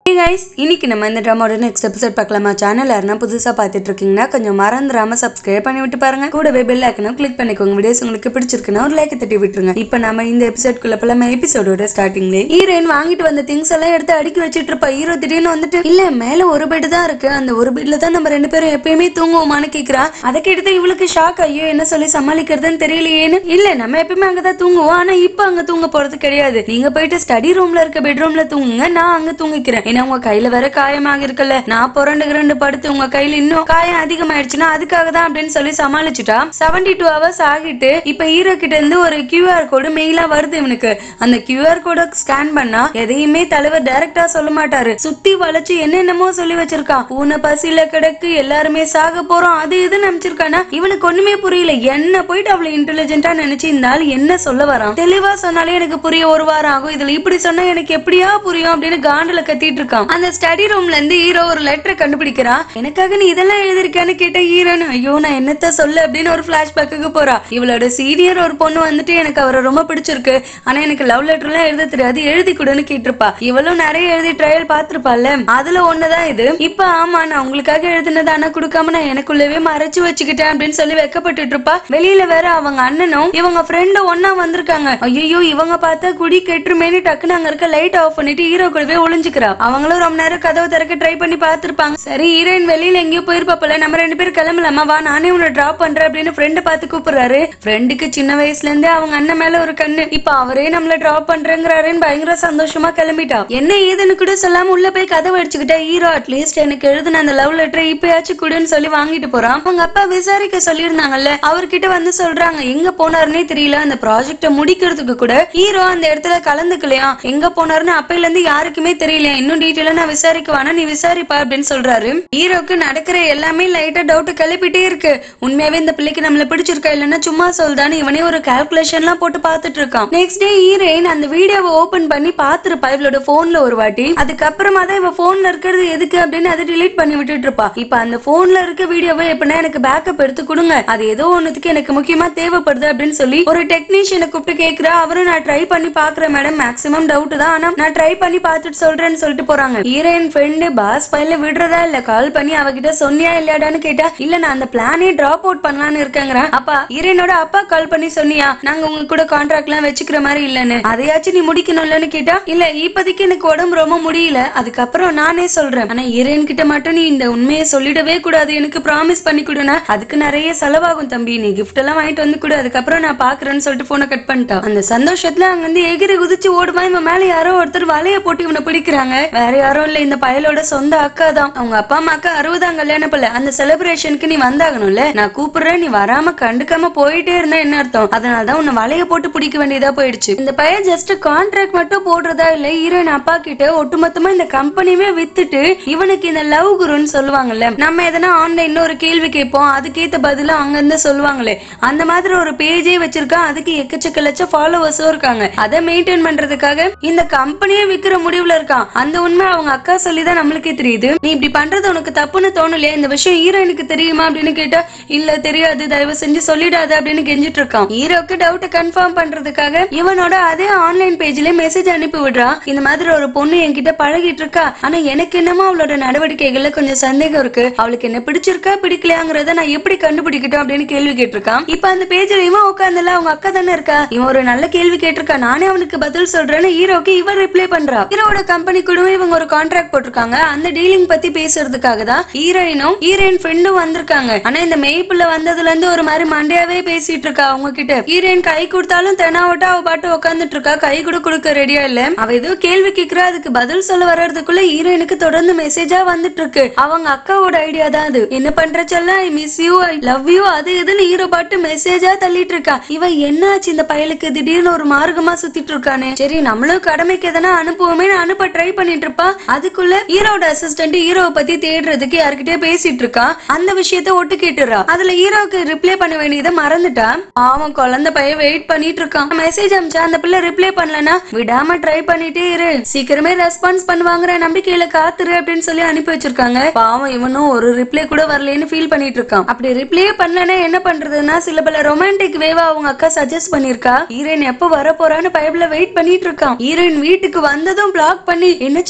Hey guys, இன்னைக்கு நம்ம இந்த ட்ராமாவோட நெக்ஸ்ட் எபிசோட் பார்க்கலாமா சேனல் யாருன்னா புதுசாக பார்த்துட்டு இருக்கீங்கன்னா கொஞ்சம் மறந்துடாம சப்ஸ்கிரைப் பண்ணி விட்டு பாருங்க கூடவே பெல் ஐக்கனும் கிளிக் பண்ணிக்கோங்க வீடியோஸ் உங்களுக்கு பிடிச்சிருக்குன்னா ஒரு லைக் தட்டி விட்டுருங்க இப்போ நம்ம இந்த எபிசோட்குள்ள போலாம எபிசோடோட ஸ்டார்டிங்ல ஹீரோயின் வாங்கிட்டு வந்த திங்ஸ் எல்லாம் எடுத்து அடுக்கி வச்சிட்டு இருப்பா ஹீரோ திடீர்னு வந்துட்டு இல்ல மேல ஒரு பெட் தான் இருக்கு அந்த ஒரு பெட்ல தான் நம்ம ரெண்டு பேரும் எப்பயுமே தூங்குவோமான்னு கேக்குறா அதை கேட்டு இவளுக்கு ஷாக் ஐயோ என்ன சொல்லி சமாளிக்கிறதுன்னு தெரியலையேன்னு இல்ல நம்ம எப்பயுமே அங்கதான் தூங்குவோம் ஆனா இப்ப அங்க தூங்க போறது கிடையாது நீங்க போயிட்டு ஸ்டடி ரூம்ல இருக்க பெட்ரூம்ல தூங்குங்க நான் அங்க தூங்கிக்கிறேன் ஏன்னா உங்க கையில வேற காயமாக இருக்குல்ல நான் புரண்டு கிரண்டு படுத்து உங்க கையில இன்னும் காயம் அதிகமாயிடுச்சுன்னா அதுக்காக தான் அப்படின்னு சொல்லி சமாளிச்சுட்டா செவன்டி டூ ஹவர்ஸ் ஆகிட்டு இப்ப ஹீரோ கிட்ட இருந்து ஒரு கியூஆர் கோடு மெயிலா வருது இவனுக்கு அந்த கியூஆர் கோட ஸ்கேன் பண்ணா எதையுமே தலைவர் டைரக்டா சொல்ல மாட்டாரு சுத்தி வளைச்சு என்னென்னமோ சொல்லி வச்சிருக்கான் பூனை பசியில கிடக்கு எல்லாருமே சாக போறோம் அது இதுன்னு நினைச்சிருக்கானா இவனுக்கு ஒண்ணுமே புரியல என்ன போயிட்டு அவ்வளவு இன்டெலிஜென்ட்டா நினைச்சு இந்த ஆள் என்ன சொல்ல வரான் தெளிவா சொன்னாலே எனக்கு புரிய ஒரு வாரம் ஆகும் இதுல இப்படி சொன்னா எனக்கு எப்படியா புரியும் அப்படின்னு காண்டுல கத்திட்டு இருக்கான் அந்த ஸ்டடி ரூம்ல இருந்து ஹீரோ ஒரு லெட்டர் கண்டுபிடிக்கிறான் எனக்காக நீ இதெல்லாம் எழுதிருக்கான்னு கேட்ட ஹீரோன்னு ஐயோ நான் என்னத்த சொல்ல அப்படின்னு ஒரு பிளாஷ்பேக்கு போறா இவளோட சீனியர் ஒரு பொண்ணு வந்துட்டு எனக்கு அவரை ரொம்ப பிடிச்சிருக்கு ஆனா எனக்கு லவ் லெட்டர் எல்லாம் எழுத தெரியாது எழுதி கொடுன்னு கேட்டிருப்பா இவளும் நிறைய எழுதி ட்ரையல் பாத்திருப்பாள்ல அதுல ஒண்ணுதான் இது இப்ப ஆமா நான் உங்களுக்காக எழுதினது ஆனா கொடுக்காம நான் எனக்குள்ளவே மறைச்சு வச்சுக்கிட்டேன் அப்படின்னு சொல்லி வெக்கப்பட்டுட்டு இருப்பா வெளியில வேற அவங்க அண்ணனும் இவங்க ஃப்ரெண்டும் ஒன்னா வந்திருக்காங்க ஐயோ இவங்க பார்த்தா குடி கெட்டுருமேனு டக்குன்னு அங்க இருக்க லைட் ஆஃப் பண்ணிட்டு ஹீரோ கூடவே ஒளிஞ்சுக்கிறா அவங்களும் ரொம்ப நேரம் கதவை திறக்க ட்ரை பண்ணி பார்த்திருப்பாங்க சரி ஹீரோயின் வெளியில எங்கேயோ போயிருப்பாப்பல நம்ம ரெண்டு பேரும் கிளம்பலாமா வா நானே உன்னை டிராப் பண்றேன் அப்படின்னு ஃப்ரெண்டு பார்த்து கூப்பிடுறாரு ஃப்ரெண்டுக்கு சின்ன வயசுல இருந்தே அவங்க அண்ணன் மேல ஒரு கண்ணு இப்ப அவரே நம்மள டிராப் பண்றேங்கிறாருன்னு பயங்கர சந்தோஷமா கிளம்பிட்டா என்ன ஏதுன்னு கூட சொல்லாம உள்ள போய் கதவை அடிச்சுக்கிட்டா ஹீரோ அட்லீஸ்ட் எனக்கு எழுதுன அந்த லவ் லெட்டரை இப்பயாச்சும் கொடுன்னு சொல்லி வாங்கிட்டு போறான் அவங்க அப்பா விசாரிக்க சொல்லியிருந்தாங்கல்ல அவர்கிட்ட வந்து சொல்றாங்க எங்க போனாருன்னே தெரியல அந்த ப்ராஜெக்ட முடிக்கிறதுக்கு கூட ஹீரோ அந்த இடத்துல கலந்துக்கலையா எங்க போனாருன்னு அப்பையில இருந்து யாருக்குமே தெரியலையா இன்னும் டீட்டெயிலா நான் விசாரிக்க வேணா நீ விசாரிப்பா அப்படின்னு சொல்றாரு ஹீரோக்கு நடக்கிற எல்லாமே லைட்டா டவுட் கிளப்பிட்டே இருக்கு உண்மையாவே இந்த பிள்ளைக்கு நம்மள பிடிச்சிருக்கா இல்லைன்னா சும்மா சொல்தான்னு இவனே ஒரு கால்குலேஷன்லாம் போட்டு பார்த்துட்டு இருக்கான் நெக்ஸ்ட் டே ஹீரோயின் அந்த வீடியோவை ஓபன் பண்ணி பார்த்திருப்பா இவளோட போன்ல ஒரு வாட்டி அதுக்கப்புறமா தான் இவ போன்ல இருக்கிறது எதுக்கு அப்படின்னு அதை delete பண்ணி விட்டுட்டு இருப்பா இப்ப அந்த போன்ல இருக்க வீடியோவை எப்படின்னா எனக்கு பேக்கப் எடுத்து கொடுங்க அது ஏதோ ஒண்ணுத்துக்கு எனக்கு முக்கியமா தேவைப்படுது அப்படின்னு சொல்லி ஒரு டெக்னீஷியனை கூப்பிட்டு கேக்குறா அவரும் நான் ட்ரை பண்ணி பாக்குறேன் மேடம் மேக்ஸிமம் டவுட் தான் ஆனா நான் ட்ரை பண்ணி பார்த்துட்டு சொல்றேன்னு சொல்லிட்டு போறாங்க ஹீரோயின் ஃப்ரெண்டு பாஸ் பையில விடுறதா இல்ல கால் பண்ணி அவகிட்ட சொன்னியா இல்லையாடான்னு கேட்டா இல்ல நான் அந்த பிளானே டிராப் அவுட் பண்ணலாம்னு இருக்கேங்கிறேன் அப்பா ஹீரோயினோட அப்பா கால் பண்ணி சொன்னியா நாங்க உங்க கூட கான்ட்ராக்ட் எல்லாம் வச்சுக்கிற மாதிரி இல்லன்னு அதையாச்சும் நீ முடிக்கணும்லன்னு கேட்டா இல்ல இப்போதைக்கு எனக்கு உடம்பு ரொம்ப முடியல அதுக்கப்புறம் நானே சொல்றேன் ஆனா ஹீரோயின் கிட்ட மட்டும் நீ இந்த உண்மையை சொல்லிடவே கூடாது எனக்கு ப்ராமிஸ் பண்ணி கொடுனா அதுக்கு நிறைய செலவாகும் தம்பி நீ gift எல்லாம் வாங்கிட்டு வந்து கொடு அதுக்கப்புறம் நான் பாக்குறேன்னு சொல்லிட்டு போனை கட் பண்ணிட்டா அந்த சந்தோஷத்துல அங்க வந்து எகிரி குதிச்சு ஓடுமா இவன் மேல யாரோ ஒருத்தர் வலைய போட்டு இவனை பிடிக்கிறாங்க வேற யாரும் இல்ல இந்த பயலோட சொந்த அக்கா தான் அவங்க அப்பா அம்மாக்கு அறுபதாம் கல்யாண பிள்ளை அந்த செலிப்ரேஷனுக்கு நீ வந்தாகணும்ல நான் கூப்பிடுறேன் நீ வராம கண்டுக்காம போயிட்டே இருந்தா என்ன அர்த்தம் அதனாலதான் உன்னை வலைய போட்டு பிடிக்க வேண்டியதா போயிடுச்சு இந்த பையன் ஜஸ்ட் கான்ட்ராக்ட் மட்டும் போடுறதா இல்ல ஹீரோயின் அப்பா கிட்ட ஒட்டுமொத்தமா இந்த கம்பெனியுமே வித்துட்டு இவனுக்கு இந்த லவ் குருன்னு சொல்லுவாங்கல்ல நம்ம எதனா ஆன்லைன்ல ஒரு கேள்வி கேட்போம் அதுக்கேத்த பதிலா அங்க இருந்து சொல்லுவாங்களே அந்த மாதிரி ஒரு பேஜே வச்சிருக்கான் அதுக்கு எக்கச்சக்க லட்சம் ஃபாலோவர்ஸும் இருக்காங்க அதை மெயின்டைன் பண்றதுக்காக இந்த கம்பெனியே விக்கிற முடிவுல இருக்கான் அந்த உண்மை அவங்க அக்கா சொல்லிதான் நம்மளுக்கே தெரியுது நீ இப்படி பண்றது உனக்கு தப்புன்னு தோணலையா இந்த விஷயம் ஹீரோயினுக்கு தெரியுமா அப்படின்னு கேட்டா இல்ல தெரியாது தயவு செஞ்சு சொல்லிடாத அப்படின்னு கெஞ்சிட்டு இருக்கான் ஹீரோக்கு டவுட் கன்ஃபார்ம் பண்றதுக்காக இவனோட அதே ஆன்லைன் பேஜ்ல மெசேஜ் அனுப்பி விடுறான் இந்த மாதிரி ஒரு பொண்ணு என்கிட்ட பழகிட்டு இருக்கா ஆனா எனக்கு என்னமோ அவளோட நடவடிக்கைகள்ல கொஞ்சம் சந்தேகம் இருக்கு அவளுக்கு என்ன பிடிச்சிருக்கா பிடிக்கலையாங்கிறத நான் எப்படி கண்டுபிடிக்கட்டும் அப்படின்னு கேள்வி கேட்டிருக்கான் இப்ப அந்த பேஜ்ல இவன் உட்காந்துல அவங்க அக்கா தானே இருக்கா இவன் ஒரு நல்ல கேள்வி கேட்டிருக்கா நானே அவனுக்கு பதில் சொல்றேன்னு ஹீரோக்கு இவன் ரிப்ளை பண்றா ஹீரோட கம்பெனி கூடவே இவங்க ஒரு கான்ட்ராக்ட் போட்டிருக்காங்க அந்த டீலிங் பத்தி பேசுறதுக்காக தான் ஹீரோயினும் ஹீரோயின் ஃப்ரெண்டும் வந்திருக்காங்க ஆனா இந்த மெய்ப்புல வந்ததுல இருந்து ஒரு மாதிரி மண்டையாவே பேசிட்டு இருக்கா அவங்க கிட்ட ஹீரோயின் கை கொடுத்தாலும் தெனாவட்டா அவ பாட்டு உட்காந்துட்டு இருக்கா கை கூட கொடுக்க ரெடியா இல்ல அவ ஏதோ கேள்வி கேக்குறா அதுக்கு பதில் சொல்ல வர்றதுக்குள்ள ஹீரோயினுக்கு தொடர்ந்து மெசேஜா வந்துட்டு இருக்கு அவங்க அக்காவோட ஐடியா தான் அது என்ன பண்ற செல்ல I miss you I love you அது இதுன்னு ஹீரோ பாட்டு மெசேஜா தள்ளிட்டு இருக்கா இவ என்னாச்சு இந்த பயலுக்கு திடீர்னு ஒரு மார்க்கமா சுத்திட்டு இருக்கானே சரி நம்மளும் கடமைக்கு எதனா அனுப்புவோமே அனுப்ப ட்ரை பண்ணிட்டு இருப்பா அதுக்குள்ள ஹீரோட அசிஸ்டன்ட் ஹீரோவை பத்தி தேடுறதுக்கு யார்கிட்டயே பேசிட்டு இருக்கா அந்த விஷயத்த ஒட்டு கேட்டுறா அதுல ஹீரோக்கு ரிப்ளை பண்ண வேண்டியதை மறந்துட்டா அவன் குழந்தை பையன் வெயிட் பண்ணிட்டு இருக்கான் மெசேஜ் அமிச்சா அந்த பிள்ளை ரிப்ளை பண்ணலனா விடாம ட்ரை பண்ணிட்டே இரு சீக்கிரமே ரெஸ்பான்ஸ் பண்ணுவாங்கிற நம்பிக்கையில காத்துரு அப்படின்னு சொல்லி அனுப்பி வச்சிருக்காங்க பாவம் இவனும் ஒரு ரிப்ளை கூட வரலன்னு ஃபீல் பண்ணிட்டு இருக்கான் அப்படி ரிப்ளை பண்ணலனா என்ன பண்றதுன்னா சில பல ரொமான்டிக் வேவா அவங்க அக்கா சஜஸ்ட் பண்ணிருக்கா ஹீரோயின் எப்ப வர போறான்னு பைப்ல வெயிட் பண்ணிட்டு இருக்கான் ஹீரோயின் வீட்டுக்கு வந்ததும் பிளாக் பண்ணி என்ன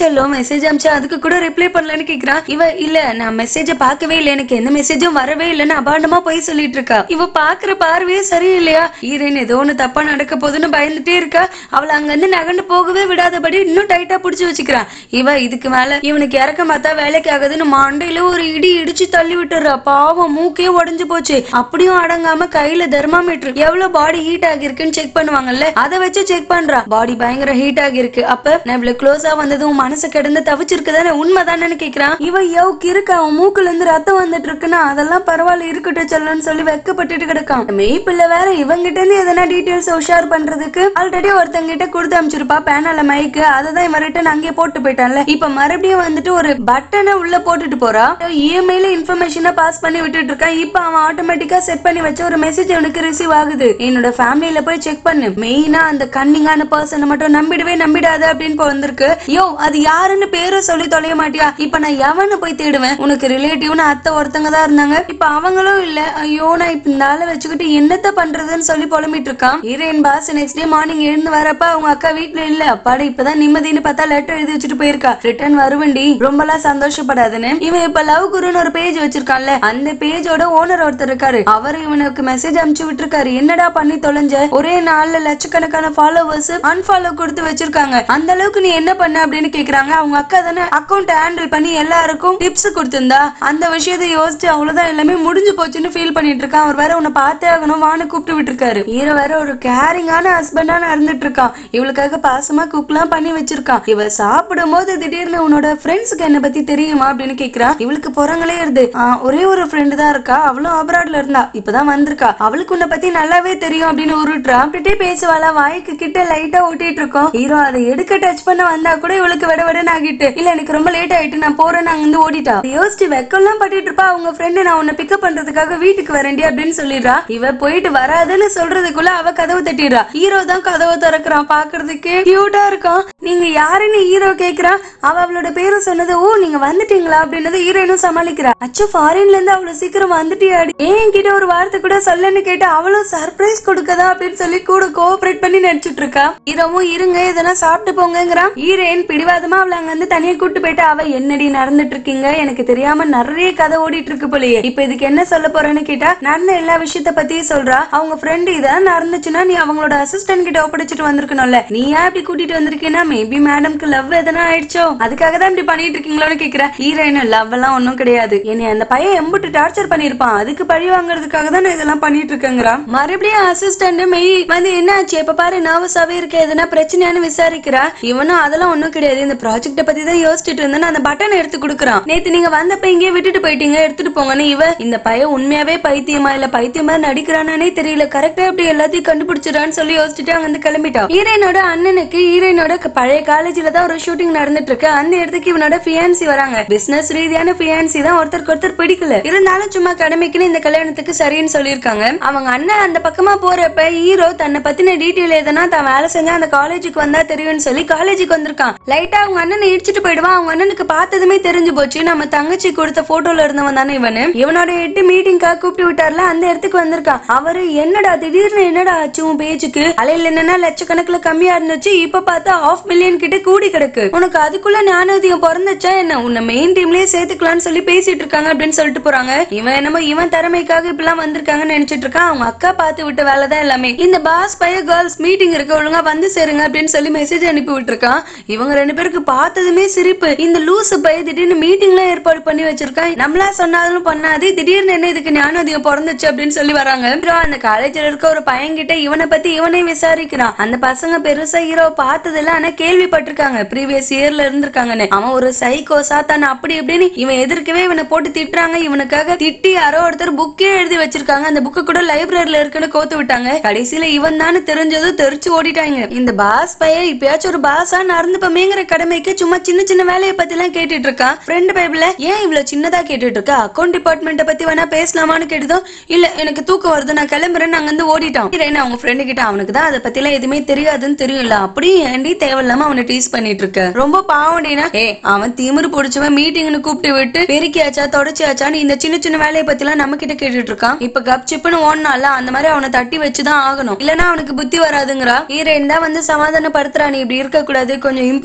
செல்லம் மெசேஜ் அமிச்சா அதுக்கு கூட ரிப்ளை பண்ணலன்னு கேக்குறா இவ இல்ல நான் மெசேஜ பார்க்கவே இல்ல எனக்கு எந்த மெசேஜும் வரவே இல்லைன்னு அபாண்டமா போய் சொல்லிட்டு இருக்கா இவ பாக்குற பார்வையே சரியில்லையா ஈரன் ஏதோ ஒண்ணு தப்பா நடக்க போகுதுன்னு பயந்துட்டே இருக்கா அவளை அங்க இருந்து நகண்டு போகவே விடாதபடி இன்னும் டைட்டா புடிச்சு வச்சுக்கிறான் இவ இதுக்கு மேல இவனுக்கு இறக்க பார்த்தா வேலைக்கு ஆகுதுன்னு மண்டையில ஒரு இடி இடிச்சு தள்ளி விட்டுறா பாவம் மூக்கே உடைஞ்சு போச்சு அப்படியும் அடங்காம கையில தெர்மாமீட்டர் எவ்வளவு பாடி ஹீட் ஆகிருக்குன்னு செக் பண்ணுவாங்கல்ல அதை வச்சு செக் பண்றா பாடி பயங்கர ஹீட் ஆகிருக்கு அப்ப நான் இவ்வளவு க்ளோஸா வந்ததும் மனசு கிடந்து தவிச்சிருக்குதானே உண்மைதானே கேக்குறான் இவ யோக்கு இருக்கு அவன் மூக்குல இருந்து ரத்தம் வந்துட்டு இருக்குன்னா அதெல்லாம் பரவாயில்ல இருக்கட்டும் செல்லன்னு சொல்லி வெக்கப்பட்டுட்டு கிடக்கான் மெய்ப்பிள்ள வேற இவங்கிட்ட இருந்து எதனா டீடைல்ஸ் உஷார் பண்றதுக்கு ஆல்ரெடி ஒருத்தங்க கிட்ட கொடுத்து அமைச்சிருப்பா பேனால மைக்கு அதை தான் இவன் ரிட்டன் அங்கேயே போட்டு போயிட்டான்ல இப்ப மறுபடியும் வந்துட்டு ஒரு பட்டனை உள்ள போட்டுட்டு போறா இஎம்ஐல இன்ஃபர்மேஷனை பாஸ் பண்ணி விட்டுட்டு இருக்கான் இப்ப அவன் ஆட்டோமேட்டிக்கா செட் பண்ணி வச்ச ஒரு மெசேஜ் அவனுக்கு ரிசீவ் ஆகுது என்னோட ஃபேமிலியில போய் செக் பண்ணு மெயினா அந்த கன்னிங்கான பர்சனை மட்டும் நம்பிடவே நம்பிடாத அப்படின்னு இப்போ வந்திருக்கு யோ அது யாருன்னு பேரை சொல்லி தொலைய மாட்டியா இப்ப நான் எவனு போய் தேடுவேன் உனக்கு ரிலேட்டிவ்னு அத்தை ஒருத்தங்க தான் இருந்தாங்க இப்ப அவங்களும் இல்ல ஐயோ நான் இப்ப இந்த ஆளை வச்சுக்கிட்டு என்னத்த பண்றதுன்னு சொல்லி புலம்பிட்டு இருக்கான் heroine boss next day morning எழுந்து வரப்ப அவங்க அக்கா வீட்ல இல்ல அப்பாடி இப்பதான் நிம்மதின்னு பார்த்தா லெட்டர் எழுதி வச்சுட்டு போயிருக்கா ரிட்டர்ன் வருவண்டி ரொம்பலாம் சந்தோஷப்படாதுன்னு இவன் இப்ப லவ் குருன்னு ஒரு பேஜ் வச்சிருக்கான்ல அந்த பேஜோட ஓனர் ஒருத்தர் இருக்காரு அவர் இவனுக்கு மெசேஜ் அனுப்பிச்சு விட்டுருக்காரு என்னடா பண்ணி தொலைஞ்ச ஒரே நாள்ல லட்சக்கணக்கான ஃபாலோவர்ஸ் அன்ஃபாலோ கொடுத்து வச்சிருக்காங்க அந்த அளவுக்கு நீ என்ன பண்ண அப்படின்னு கேக்குறாங்க அவங்க அக்கா தானே அக்கௌண்ட் ஹேண்டில் பண்ணி எல்லாருக்கும் டிப்ஸ் கொடுத்திருந்தா அந்த விஷயத்தை யோசிச்சு அவ்வளவுதான் எல்லாமே முடிஞ்சு போச்சுன்னு ஃபீல் பண்ணிட்டு இருக்கான் அவர் வேற உன்னை பார்த்தே ஆகணும் வான்னு கூப்பிட்டு விட்டுருக்காரு ஹீரோ வேற ஒரு கேரிங்கான ஹஸ்பண்டா நடந்துட்டு இருக்கான் இவளுக்காக பாசமா குக்லாம் பண்ணி வச்சிருக்கான் இவ சாப்பிடும் போது திடீர்னு உன்னோட ஃப்ரெண்ட்ஸுக்கு என்ன பத்தி தெரியுமா அப்படின்னு கேக்குறா இவளுக்கு புறங்களே இருது ஆஹ் ஒரே ஒரு ஃப்ரெண்டு தான் இருக்கா அவளும் அப்ராட்ல இருந்தா இப்பதான் வந்திருக்கா அவளுக்கு உன்னை பத்தி நல்லாவே தெரியும் அப்படின்னு உருட்டுறா அப்படியே பேசுவாளா வாய்க்கு கிட்ட லைட்டா ஓட்டிட்டு இருக்கோம் ஹீரோ அதை எடுக்க டச் பண்ண வந்தா கூட இவளுக்கு விட விடன்னு ஆகிட்டு இல்ல எனக்கு ரொம்ப லேட் ஆயிட்டு நான் போறேன் அங்க இருந்து ஓடிட்டா யோசிச்சு வெக்கம்லாம் பட்டுட்டு இருப்பா அவங்க ஃப்ரெண்டு நான் உன்னை பிக்கப் பண்றதுக்காக வீட்டுக்கு வரேன்டி அப்படின்னு சொல்லிடுறா இவ போயிட்டு வராதுன்னு சொல்றதுக்குள்ள அவ கதவு தட்டிடுறா ஹீரோ தான் கதவை திறக்கிறான் பாக்குறதுக்கு கியூட்டா இருக்கான் நீங்க யாருன்னு ஹீரோ கேக்குறா அவ அவளோட பேரை சொன்னது ஓ நீங்க வந்துட்டீங்களா அப்படின்னது ஹீரோயினும் சமாளிக்கிறா அச்சோ ஃபாரின்ல இருந்து அவ்வளவு சீக்கிரம் வந்துட்டியாடி ஏன் கிட்ட ஒரு வார்த்தை கூட சொல்லன்னு கேட்டு அவளும் சர்ப்ரைஸ் கொடுக்கதா அப்படின்னு சொல்லி கூட கோஆபரேட் பண்ணி நடிச்சிட்டு இருக்கா ஹீரோவும் இருங்க இதெல்லாம் சாப்பிட்டு போங்கங்கிறான் ஹீரோயின் பிடிவாதமா அவளை அங்க வந்து தனியா கூட்டு போயிட்டு அவ என்னடி நடந்துட்டு இருக்கீங்க எனக்கு தெரியாம நிறைய கதை ஓடிட்டு இருக்கு போலயே இப்ப இதுக்கு என்ன சொல்ல போறேன்னு கேட்டா நடந்த எல்லா விஷயத்த பத்தியும் சொல்றா அவங்க ஃப்ரெண்டு இதான் நடந்துச்சுன்னா நீ அவங்களோட அசிஸ்டன்ட் கிட்ட ஒப்படைச்சிட்டு வந்திருக்கணும்ல நீ ஏன் இப்படி கூட்டிட்டு வந்திருக்கீன்னா மேபி மேடம்க்கு லவ் எதனா ஆயிடுச்சோ அதுக்காக தான் இப்படி பண்ணிட்டு இருக்கீங்களோன்னு கேக்குற ஹீரோயின் லவ் எல்லாம் ஒண்ணும் கிடையாது என்னை அந்த பையன் எம்புட்டு டார்ச்சர் பண்ணிருப்பான் அதுக்கு பழி வாங்குறதுக்காக தான் நான் இதெல்லாம் பண்ணிட்டு இருக்கேங்கிறா மறுபடியும் அசிஸ்டன்ட் மெய் வந்து என்ன ஆச்சு எப்ப பாரு நர்வஸாவே இருக்க எதுனா பிரச்சனையானு விசாரிக்கிறா இவனும் அதெல்லாம் ஒண்ணும் கிடையாது இந்த ப்ராஜெக்ட பத்தி தான் யோசிச்சுட்டு இருந்தேன் அந்த பட்டன் எடுத்து கொடுக்குறான் நேத்து நீங்க வந்தப்ப இங்கேயே விட்டுட்டு போயிட்டீங்க எடுத்துட்டு போங்கன்னு இவ இந்த பையன் உண்மையாவே பைத்தியமா இல்ல பைத்தியமா நடிக்கிறானே தெரியல கரெக்டா எப்படி எல்லாத்தையும் கண்டுபிடிச்சிடான்னு சொல்லி யோசிச்சுட்டு அங்க இருந்து கிளம்பிட்டான் ஹீரோயினோட அண்ணனுக்கு ஹீரோயினோட க- பழைய காலேஜ்ல தான் ஒரு ஷூட்டிங் நடந்துட்டு இருக்கு அந்த இடத்துக்கு இவனோட ஃபியான்சி வராங்க பிசினஸ் ரீதியான ஃபியான்சி தான் ஒருத்தருக்கு ஒருத்தர் பிடிக்கல இருந்தாலும் சும்மா கடமைக்குன்னு இந்த கல்யாணத்துக்கு சரின்னு சொல்லியிருக்காங்க அவங்க அண்ணன் அந்த பக்கமா போறப்ப ஹீரோ தன்னை பத்தின டீட்டெயில் எதனா தான் வேலை செஞ்சா அந்த காலேஜுக்கு வந்தா தெரியும்னு சொல்லி காலேஜுக்கு வந்திருக்கான் லைட்டா அவங்க அண்ணனை இடிச்சிட்டு போயிடுவான் அவங்க அண்ணனுக்கு பார்த்ததுமே தெரிஞ்சு போச்சு நம்ம தங்கச்சி கொடுத்த போட்டோல இருந்தவன் தானே இவனு இவனோட எட்டு மீட்டிங்காக கூப்பிட்டு விட்டார்ல அந்த இடத்துக்கு வந்திருக்கான் அவரு என்னடா திடீர்னு என்னடா ஆச்சு உன் பேஜுக்கு அலையில என்னன்னா லட்சக்கணக்குல கம்மியா இருந்துச்சு இப்ப பார்த்தா ஆஃப் மில்லியன் கிட்ட கூடி கிடக்கு உனக்கு அதுக்குள்ள ஞானோதயம் பிறந்துச்சா என்ன உன்னை மெயின் டீம்லயே சேர்த்துக்கலாம்னு சொல்லி பேசிட்டு இருக்காங்க அப்படின்னு சொல்லிட்டு போறாங்க இவன் என்னமோ இவன் திறமைக்காக இப்பெல்லாம் வந்திருக்காங்கன்னு நினைச்சிட்டு இருக்கான் அவங்க அக்கா பார்த்து விட்ட வேலை தான் எல்லாமே இந்த பாஸ் பைய கேர்ள்ஸ் மீட்டிங் இருக்கு ஒழுங்கா வந்து சேருங்க அப்படின்னு சொல்லி மெசேஜ் அனுப்பி விட்டுருக்கான் இவங்க ரெண்டு பேருக்கு பார்த்ததுமே சிரிப்பு இந்த லூசு பைய திடீர்னு மீட்டிங்லாம் ஏற்பாடு பண்ணி வச்சிருக்கான் நம்மளா சொன்னாலும் பண்ணாது திடீர்னு என்ன இதுக்கு ஞானோதயம் பிறந்துச்சு அப்படின்னு சொல்லி வராங்க அப்புறம் அந்த காலேஜ்ல இருக்க ஒரு பையன்கிட்ட இவனை பத்தி இவனே விசாரிக்கிறான் அந்த பசங்க பெருசா ஹீரோ பார்த்ததில்ல ஆனா கேள்விப்பட்டிருக்காங்க ப்ரீவியஸ் இயர்ல இருந்திருக்காங்கன்னு அவன் ஒரு சைக்கோ சாத்தான் அப்படி இப்படின்னு இவன் எதிர்க்கவே இவனை போட்டு திட்டுறாங்க இவனுக்காக திட்டி யாரோ ஒருத்தர் புக்கே எழுதி வச்சிருக்காங்க அந்த புக்கு கூட லைப்ரரியில இருக்குன்னு கோத்து விட்டாங்க கடைசியில இவன் தான் தெரிஞ்சதும் தெரிச்சு ஓடிட்டாங்க இந்த பாஸ் பையன் இப்பயாச்சும் ஒரு பாஸா நடந்துப்பமேங்கிற கடமைக்கு சும்மா சின்ன சின்ன வேலையை பத்தி எல்லாம் கேட்டுட்டு இருக்கான் ஃப்ரெண்ட் பைபிள ஏன் இவ்வளவு சின்னதா கேட்டுட்டு இருக்கா அக்கௌண்ட் டிபார்ட்மெண்ட்டை பத்தி வேணா பேசலாமான்னு கேட்டதும் இல்ல எனக்கு தூக்கம் வருது நான் கிளம்புறேன் நாங்க வந்து ஓடிட்டான் ஹீரோயின் அவங்க ஃப்ரெண்டு கிட்ட அவனுக்கு தான் அதை பத்தி எல்லாம் எதுவுமே தெரியாதுன்னு தெரியும்ல அப்படியும் ஏன்டி தேவையில்லாம அவனை டீஸ் பண்ணிட்டு இருக்க ரொம்ப பாவண்டினா ஏ அவன் திமிரு பிடிச்சவன் மீட்டிங்னு கூப்பிட்டு விட்டு பெருக்கியாச்சா தொடச்சியாச்சான்னு இந்த சின்ன சின்ன வேலையை பத்தி எல்லாம் நம்ம கிட்ட கேட்டுட்டு இருக்கான் இப்ப கப் சிப்புன்னு ஓடனால அந்த மாதிரி அவனை தட்டி வச்சுதான் ஆகணும் இல்லனா அவனுக்கு புத்தி வராதுங்கிறா ஹீரோயின் தான் வந்து சமாதானப்படுத்துறா நீ இப்படி இருக்க கூடாது கொஞ்சம் இம்ப்ரூவ் ஆகணும்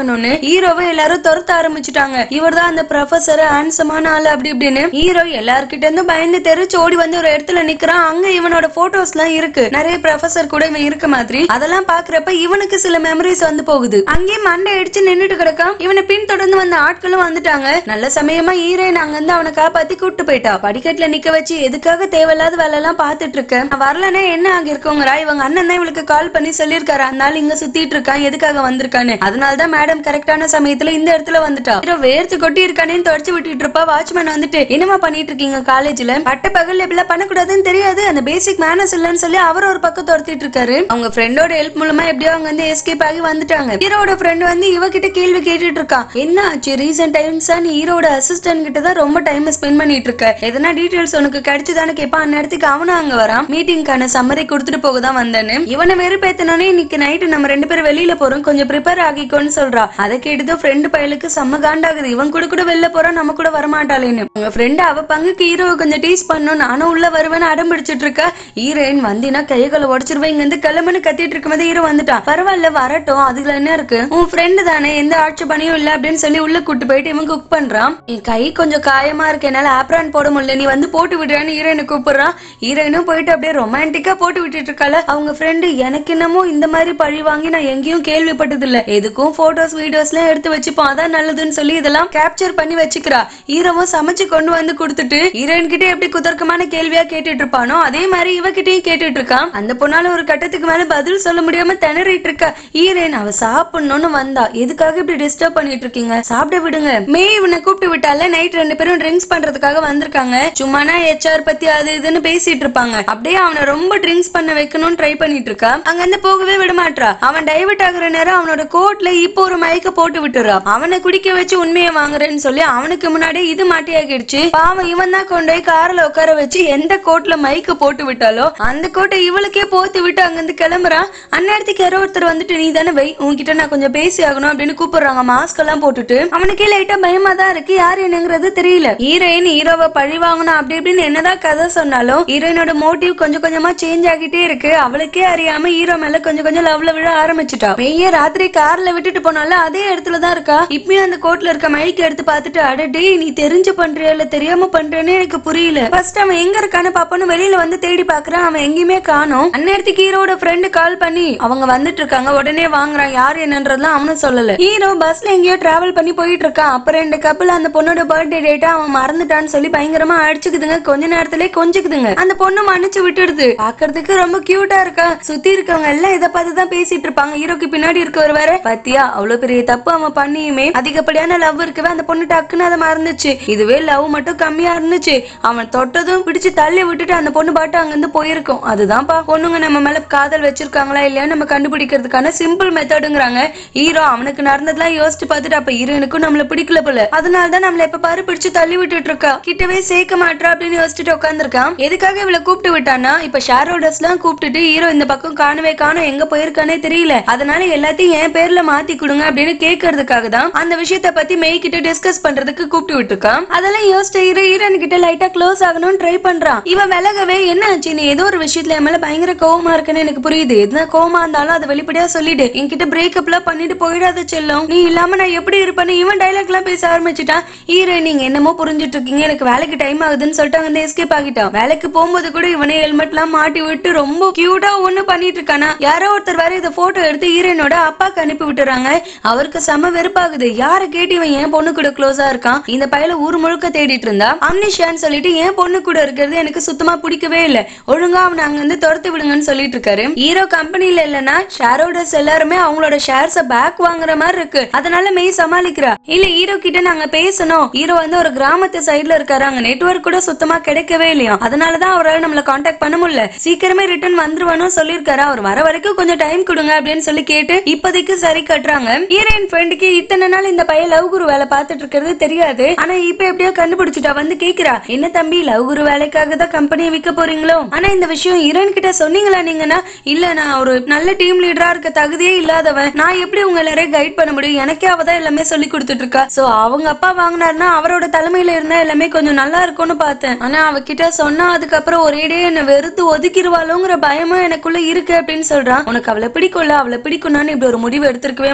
ஆகணும்னு ஹீரோவை எல்லாரும் துரத்த ஆரம்பிச்சுட்டாங்க இவர்தான் அந்த ப்ரொஃபசர் ஹேண்ட்ஸமான ஆளு அப்படி இப்படின்னு ஹீரோ எல்லார்கிட்ட இருந்தும் பயந்து தெரிச்சு ஓடி வந்து ஒரு இடத்துல நிக்கிறான் அங்க இவனோட போட்டோஸ் எல்லாம் இருக்கு நிறைய ப்ரொஃபசர் கூட இவன் இருக்க மாதிரி அதெல்லாம் பாக்குறப்ப இவனுக்கு சில மெமரிஸ் வந்து போகுது அங்கேயே மண்டை அடிச்சு நின்னுட்டு கிடக்கான் இவனை பின்தொடர்ந்து வந்த ஆட்களும் வந்துட்டாங்க நல்ல சமயமா ஹீரோயின் அங்க இருந்து அவனை காப்பாத்தி கூட்டு போயிட்டா படிக்கட்டுல நிக்க வச்சு எதுக்காக தேவையில்லாத வேலை எல்லாம் பாத்துட்டு இருக்க நான் வரலன்னா என்ன ஆகிருக்கோங்கறா இவங்க அண்ணன் தான் இவளுக்கு கால் பண்ணி சொல்லியிருக்காரு அந்த ஆள் இங்க சுத்திட்டு இருக்கான் எதுக்காக வந்திருக்கான்னு அதனாலதான் மேடம் கரெக்டான சமயத்துல இந்த இடத்துல வந்துட்டா ஹீரோ வேர்த்து கொட்டி இருக்கானேன்னு தொடச்சு விட்டுட்டு இருப்பா வாட்ச்மேன் வந்துட்டு என்னமா பண்ணிட்டு இருக்கீங்க காலேஜ்ல பட்ட பகல் இப்படிலாம் பண்ணக்கூடாதுன்னு தெரியாது அந்த பேசிக் மேனஸ் இல்லைன்னு சொல்லி அவர் ஒரு பக்கம் துரத்திட்டு இருக்காரு அவங்க ஃப்ரெண்டோட ஹெல்ப் மூலமா எப்படியோ அவங்க வந்து எஸ்கேப் ஆகி வந்துட்டாங்க ஹீரோட ஃப்ரெண்ட் வந்து இவகிட்ட கேள்வி கேட்டுட்டு இருக்கான் என்ன ஆச்சு ரீசெண்ட் டைம்ஸா நீ ஹீரோட அசிஸ்டன்ட் கிட்ட தான் ரொம்ப டைம் ஸ்பெண்ட் பண்ணிட்டு இருக்க எதனா டீடைல்ஸ் உனக்கு கிடைச்சுதானு கேட்பான் அந்த இடத்துக்கு அவனும் அங்க வரான் மீட்டிங்கான சம்மரி கொடுத்துட்டு போக தான் வந்தேன்னு இவனை வெறுப்பேத்தனோடனே இன்னைக்கு நைட்டு நம்ம ரெண்டு பேரும் வெளியில போறோம் கொஞ்சம் ப்ரிப்பேர் ஆகிக்கோன்னு சொல்றா அதை கேட்டதும் ஃப்ரெண்டு பயலுக்கு செம்ம காண்டாகுது இவன் கூட கூட வெளில போறா நம்ம கூட வரமாட்டாளேன்னு உங்க ஃப்ரெண்டு அவ பங்குக்கு ஹீரோவை கொஞ்சம் டீஸ் பண்ணும் நானும் உள்ள வருவேன்னு அடம் பிடிச்சிட்டு இருக்கா ஹீரோயின் வந்தினா கைகளை உடச்சிருவேன் இங்க இருந்து கிளம்புன்னு கத்திட்டு இருக்கும்போது ஹீரோ வந்துட்டான் பரவாயில்ல வரட்டும் அதுல என்ன இருக்கு உன் ஃப்ரெண்டு தானே எந்த ஆட்சி பணியும் இல்ல அப்படின்னு சொல்லி உள்ள கூட்டு போயிட்டு இவன் குக் பண்றான் என் கை கொஞ்சம் காயமா இருக்கு என்னால ஆப்ரான் போட முடியல நீ வந்து போட்டு விடுறான்னு ஹீரோயினை கூப்பிடுறான் ஹீரோயினும் போயிட்டு அப்படியே ரொமான்டிக்கா போட்டு விட்டுட்டு இருக்கால அவங்க ஃப்ரெண்டு எனக்கு என்னமோ இந்த மாதிரி பழி வாங்கி நான் எங்கேயும் கேள்விப்பட்டது இல்ல எதுக்கும் போட்டோஸ் வீடியோஸ் எல்லாம் எடுத்து வச்சுப்போம் அதான் நல்லதுன்னு சொல்லி இதெல்லாம் கேப்சர் பண்ணி வச்சுக்கிறா ஹீரோவும் சமைச்சு கொண்டு வந்து கொடுத்துட்டு ஹீரோயின் கிட்ட எப்படி குதர்க்கமான கேள்வியா கேட்டுட்டு இருப்பானோ அதே மாதிரி இவகிட்டயும் கேட்டுட்டு இருக்கான் அந்த பொண்ணால ஒரு கட்டத்துக்கு மேல பதில் சொல்ல முடியாம திணறிட்டு இருக்கா ஹீரோயின் அவ சாப்பிடணும்னு வந்தா எதுக்காக இப்படி டிஸ்டர்ப் பண்ணிட்டு இருக்கீங்க சாப்பிட விடுங்க மே இவனை கூப்பிட்டு விட்டால நைட் ரெண்டு பேரும் ட்ரிங்க்ஸ் பண்றதுக்காக வந்திருக்காங்க சும்மானா ஹெச்ஆர் பத்தி அது இதுன்னு பேசிட்டு இருப்பாங்க அப்படியே அவனை ரொம்ப ட்ரிங்க்ஸ் பண்ண வைக்கணும்னு ட்ரை பண்ணிட்டு இருக்கா அங்க இருந்து போகவே விட மாட்றா அவன் டைவர்ட் ஆகுற நேரம் அவனோட கோட்ல இப்போ ஒரு மயக்க போட்டு விட்டுறா அவனை குடிக்க வச்சு உண்மையை வாங்குறேன்னு சொல்லி அவனுக்கு முன்னாடி இது மாட்டியாகிடுச்சு பாவம் இவன் தான் கொண்டு போய் கார்ல உட்கார வச்சு எந்த கோட்ல மைக்க போட்டு விட்டாலோ அந்த கோட்டை இவளுக்கே போத்து விட்டு அங்கிருந்து கிளம்புறான் அந்நேரத்துக்கு யாரோ ஒருத்தர் வந்துட்டு நீ தானே வை உன்கிட்ட நான் கொஞ்சம் பேசி ஆகணும் அப்படின்னு கூப்பிடுறாங்க மாஸ்க் எல்லாம் போட்டுட்டு அவனுக்கே லைட்டா பயமா தான் இருக்கு யார் என்னங்கிறது தெரியல ஹீரோயின் ஹீரோவை பழி வாங்கணும் அப்படி இப்படின்னு என்னதான் கதை சொன்னாலும் ஹீரோயினோட மோட்டிவ் கொஞ்சம் கொஞ்சமா சேஞ்ச் ஆகிட்டே இருக்கு அவளுக்கே அறியாம ஹீரோ மேல கொஞ்சம் கொஞ்சம் லவ்ல விழ ஆரம்பிச்சுட்டா மெய்ய ராத்திரி கார்ல விட்டுட்டு போனால அதே இடத்துல தான் இருக்கா இப்பயும் அந்த கோட்ல இருக்க மைக் எடுத்து பார்த்துட்டு அடடே நீ தெரிஞ்சு பண்றியா இல்ல தெரியாம பண்றேன்னு எனக்கு புரியல ஃபர்ஸ்ட் அவன் எங்க இருக்கான்னு பாப்போன்னு வெளியில வந்து தேடி பாக்குறான் அவன் எங்கேயுமே காணோம் அந்நேரத்துக்கு ஹீரோட ஃப்ரெண்டு கால் பண்ணி அவங்க வந்துட்டு இருக்காங்க உடனே வாங்குறான் யார் என்னன்றதுலாம் அவனும் சொல்லல ஹீரோ பஸ்ல எங்கேயோ டிராவல் பண்ணி போயிட்டு இருக்கான் அப்ப ரெண்டு கப்பல் அந்த பொண்ணோட பர்த்டே டேட்டா அவன் மறந்துட்டான்னு சொல்லி பயங்கரமா அடிச்சுக்குதுங்க கொஞ்ச நேரத்திலே கொஞ்சிக்குதுங்க அந்த பொண்ணு மன்னிச்சு விட்டுடுது பாக்குறதுக்கு ரொம்ப கியூட்டா இருக்கா சுத்தி இருக்கவங்க எல்லாம் இதை பார்த்து தான் பேசிட்டு இருப்பாங்க ஹீரோக்கு பின்னாடி இருக்கவர் வேற பத்தியா அவ்வளவு பெரிய தப்பு அவன் பண்ணியுமே அதிகப்படியான லவ் இருக்கவே அந்த பொண்ணு டக்குன்னு அதை மறந்துச்சு இதுவே லவ் மட்டும் கம்மியா இருந்துச்சு அவன் தொட்டதும் பிடிச்சு தள்ளி விட்டுட்டு அந்த பொண்ணு பாட்டு அங்கிருந்து போயிருக்கும் அதுதான்ப்பா பொண்ணுங்க நம்ம மேல காதல் வச்சிருக்காங்களா இல்லையா நம்ம கண்டுபிடிக்கிறதுக்கான சிம்பிள் மெத்தடுங்கிறாங்க ஹீரோ அவனுக்கு நடந்ததெல்லாம் யோசிச்சு பார்த்துட்டு அப்ப ஹீரோனுக்கும் நம்மள பிடிக்கல போல அதனால தான் நம்மள எப்ப பாரு பிடிச்சு தள்ளி விட்டுட்டு இருக்கா கிட்டவே சேர்க்க மாட்டா அப்படின்னு யோசிச்சுட்டு உட்காந்துருக்கான் எதுக்காக இவளை கூப்பிட்டு விட்டானா இப்ப ஷேர் ஹோல்டர்ஸ் எல்லாம் கூப்பிட்டுட்டு ஹீரோ இந்த பக்கம் காணவே காணும் எங்க போயிருக்கானே தெரியல அதனால எல்லாத்தையும் என் பேர்ல மாத்தி கொடுங்க அப்படின்னு கேட்கறதுக்காக தான் அந்த விஷயத்த பத்தி மெய் கிட்ட டிஸ்கஸ் பண்றதுக்கு கூப்பிட்டு விட்டுருக்கான் அதெல்லாம் யோசிச்ச ஹீரோ ஹீரோன் கிட்ட லைட்டா க்ளோஸ் ஆகணும்னு ட்ரை பண்றான் இவன் விலகவே என்ன ஆச்சு நீ ஏதோ ஒரு விஷயத்துல என் மேல பயங்கர கோவமா இருக்குன்னு எனக்கு புரியுது எதுனா கோவமா இருந்தாலும் அதை வெளிப்படையா சொல்லிடு என்கிட்ட பிரேக்கப் எல்லாம் பண்ணிட்டு போயிடாத செல்லும் நீ இல்லாம நான் எப்படி இருப்பேன்னு இவன் டைலாக் எல்லாம் பேச ஆரம்பிச்சுட்டான் ஹீரோ நீங்க என்னமோ புரிஞ்சிட்டு இருக்கீங்க எனக்கு வேலைக்கு டைம் ஆகுதுன்னு சொல்லிட்டு அங்க எஸ்கேப் ஆகிட்டான் வேலைக்கு போகும்போது கூட இவனே ஹெல்மெட் எல்லாம் மாட்டி விட்டு ரொம்ப கியூட்டா ஒண்ணு பண்ணிட்டு இருக்கானா யாரோ ஒருத்தர் வேற இதை போட்டோ எடுத்து ஹீரோனோட அப்பாக்கு அனுப்பி விட்டுறாங்க அவருக்கு செம வெறுப்பாகுது யார கேட்டு இவன் என் பொண்ணு கூட க்ளோஸா இருக்கான் இந்த பையல ஊர் முழுக்க தேடிட்டு இருந்தா அம்னிஷான்னு சொல்லிட்டு என் பொண்ணு கூட இருக்கிறது எனக்கு சுத்தமா பிடிக்கவே இல்ல ஒழுங்கா அவனை அங்க இருந்து துரத்து விடுங்கன்னு சொல்லிட்டு இருக்காரு ஹீரோ கம்பெனில இல்லனா ஷேர் ஹோல்டர்ஸ் எல்லாருமே அவங்களோட ஷேர்ஸ பேக் வாங்குற மாதிரி இருக்கு அதனால மெய் சமாளிக்கிறா இல்ல ஹீரோ கிட்ட நாங்க பேசணும் ஹீரோ வந்து ஒரு கிராமத்து சைடுல இருக்காரு அங்க நெட்வொர்க் கூட சுத்தமா கிடைக்கவே இல்லையா அதனாலதான் அவரால் நம்மள காண்டாக்ட் பண்ண முடியல சீக்கிரமே ரிட்டர்ன் வந்துருவானு சொல்லியிருக்காரு அவர் வர வரைக்கும் கொஞ்சம் டைம் கொடுங்க அப்படின்னு சொல்லி கேட்டு இப்போதைக்கு சரி கட்டுறாங்க ஹீரோயின் ஃப்ரெண்டுக்கு இத்தனை நாள் இந்த பையன் லவ் குரு வேலை பார்த்துட்டு இருக்கிறது தெரியாது ஆனா இப்ப எப்படியோ கண்டுபிடிச்சிட்டா வந்து கேக்குறா என்ன தம்பி லவ் குரு வேலைக்காக தான் கம்பெனியை விற்க போறீங்களோ ஆனா இந்த விஷயம் ஹீரோயின் கிட்ட சொன்னீங்களா நீங்கன்னா இல்ல நான் ஒரு நல்ல டீம் லீடரா இருக்க தகுதியே இல்லாதவன் நான் எப்படி உங்க எல்லாரையும் கைட் பண்ண முடியும் எனக்கே அவ தான் எல்லாமே சொல்லி கொடுத்துட்டு இருக்கா சோ அவங்க அப்பா வாங்கினாருன்னா அவரோட தலைமையில இருந்தா எல்லாமே கொஞ்சம் நல்லா இருக்கும்னு பார்த்தேன் ஆனா அவகிட்ட சொன்னா அதுக்கப்புறம் ஒரேடியே என்ன வெறுத்து ஒதுக்கிடுவாளோங்கிற பயமும் எனக்குள்ள இருக்கு அப்படின்னு சொல்றான் உனக்கு அவளை பிடிக்கும்ல அவளை பிடிக்கும்னு இப்படி ஒரு முடிவு எடுத்திருக்கவே மாட்டேன் அப்ப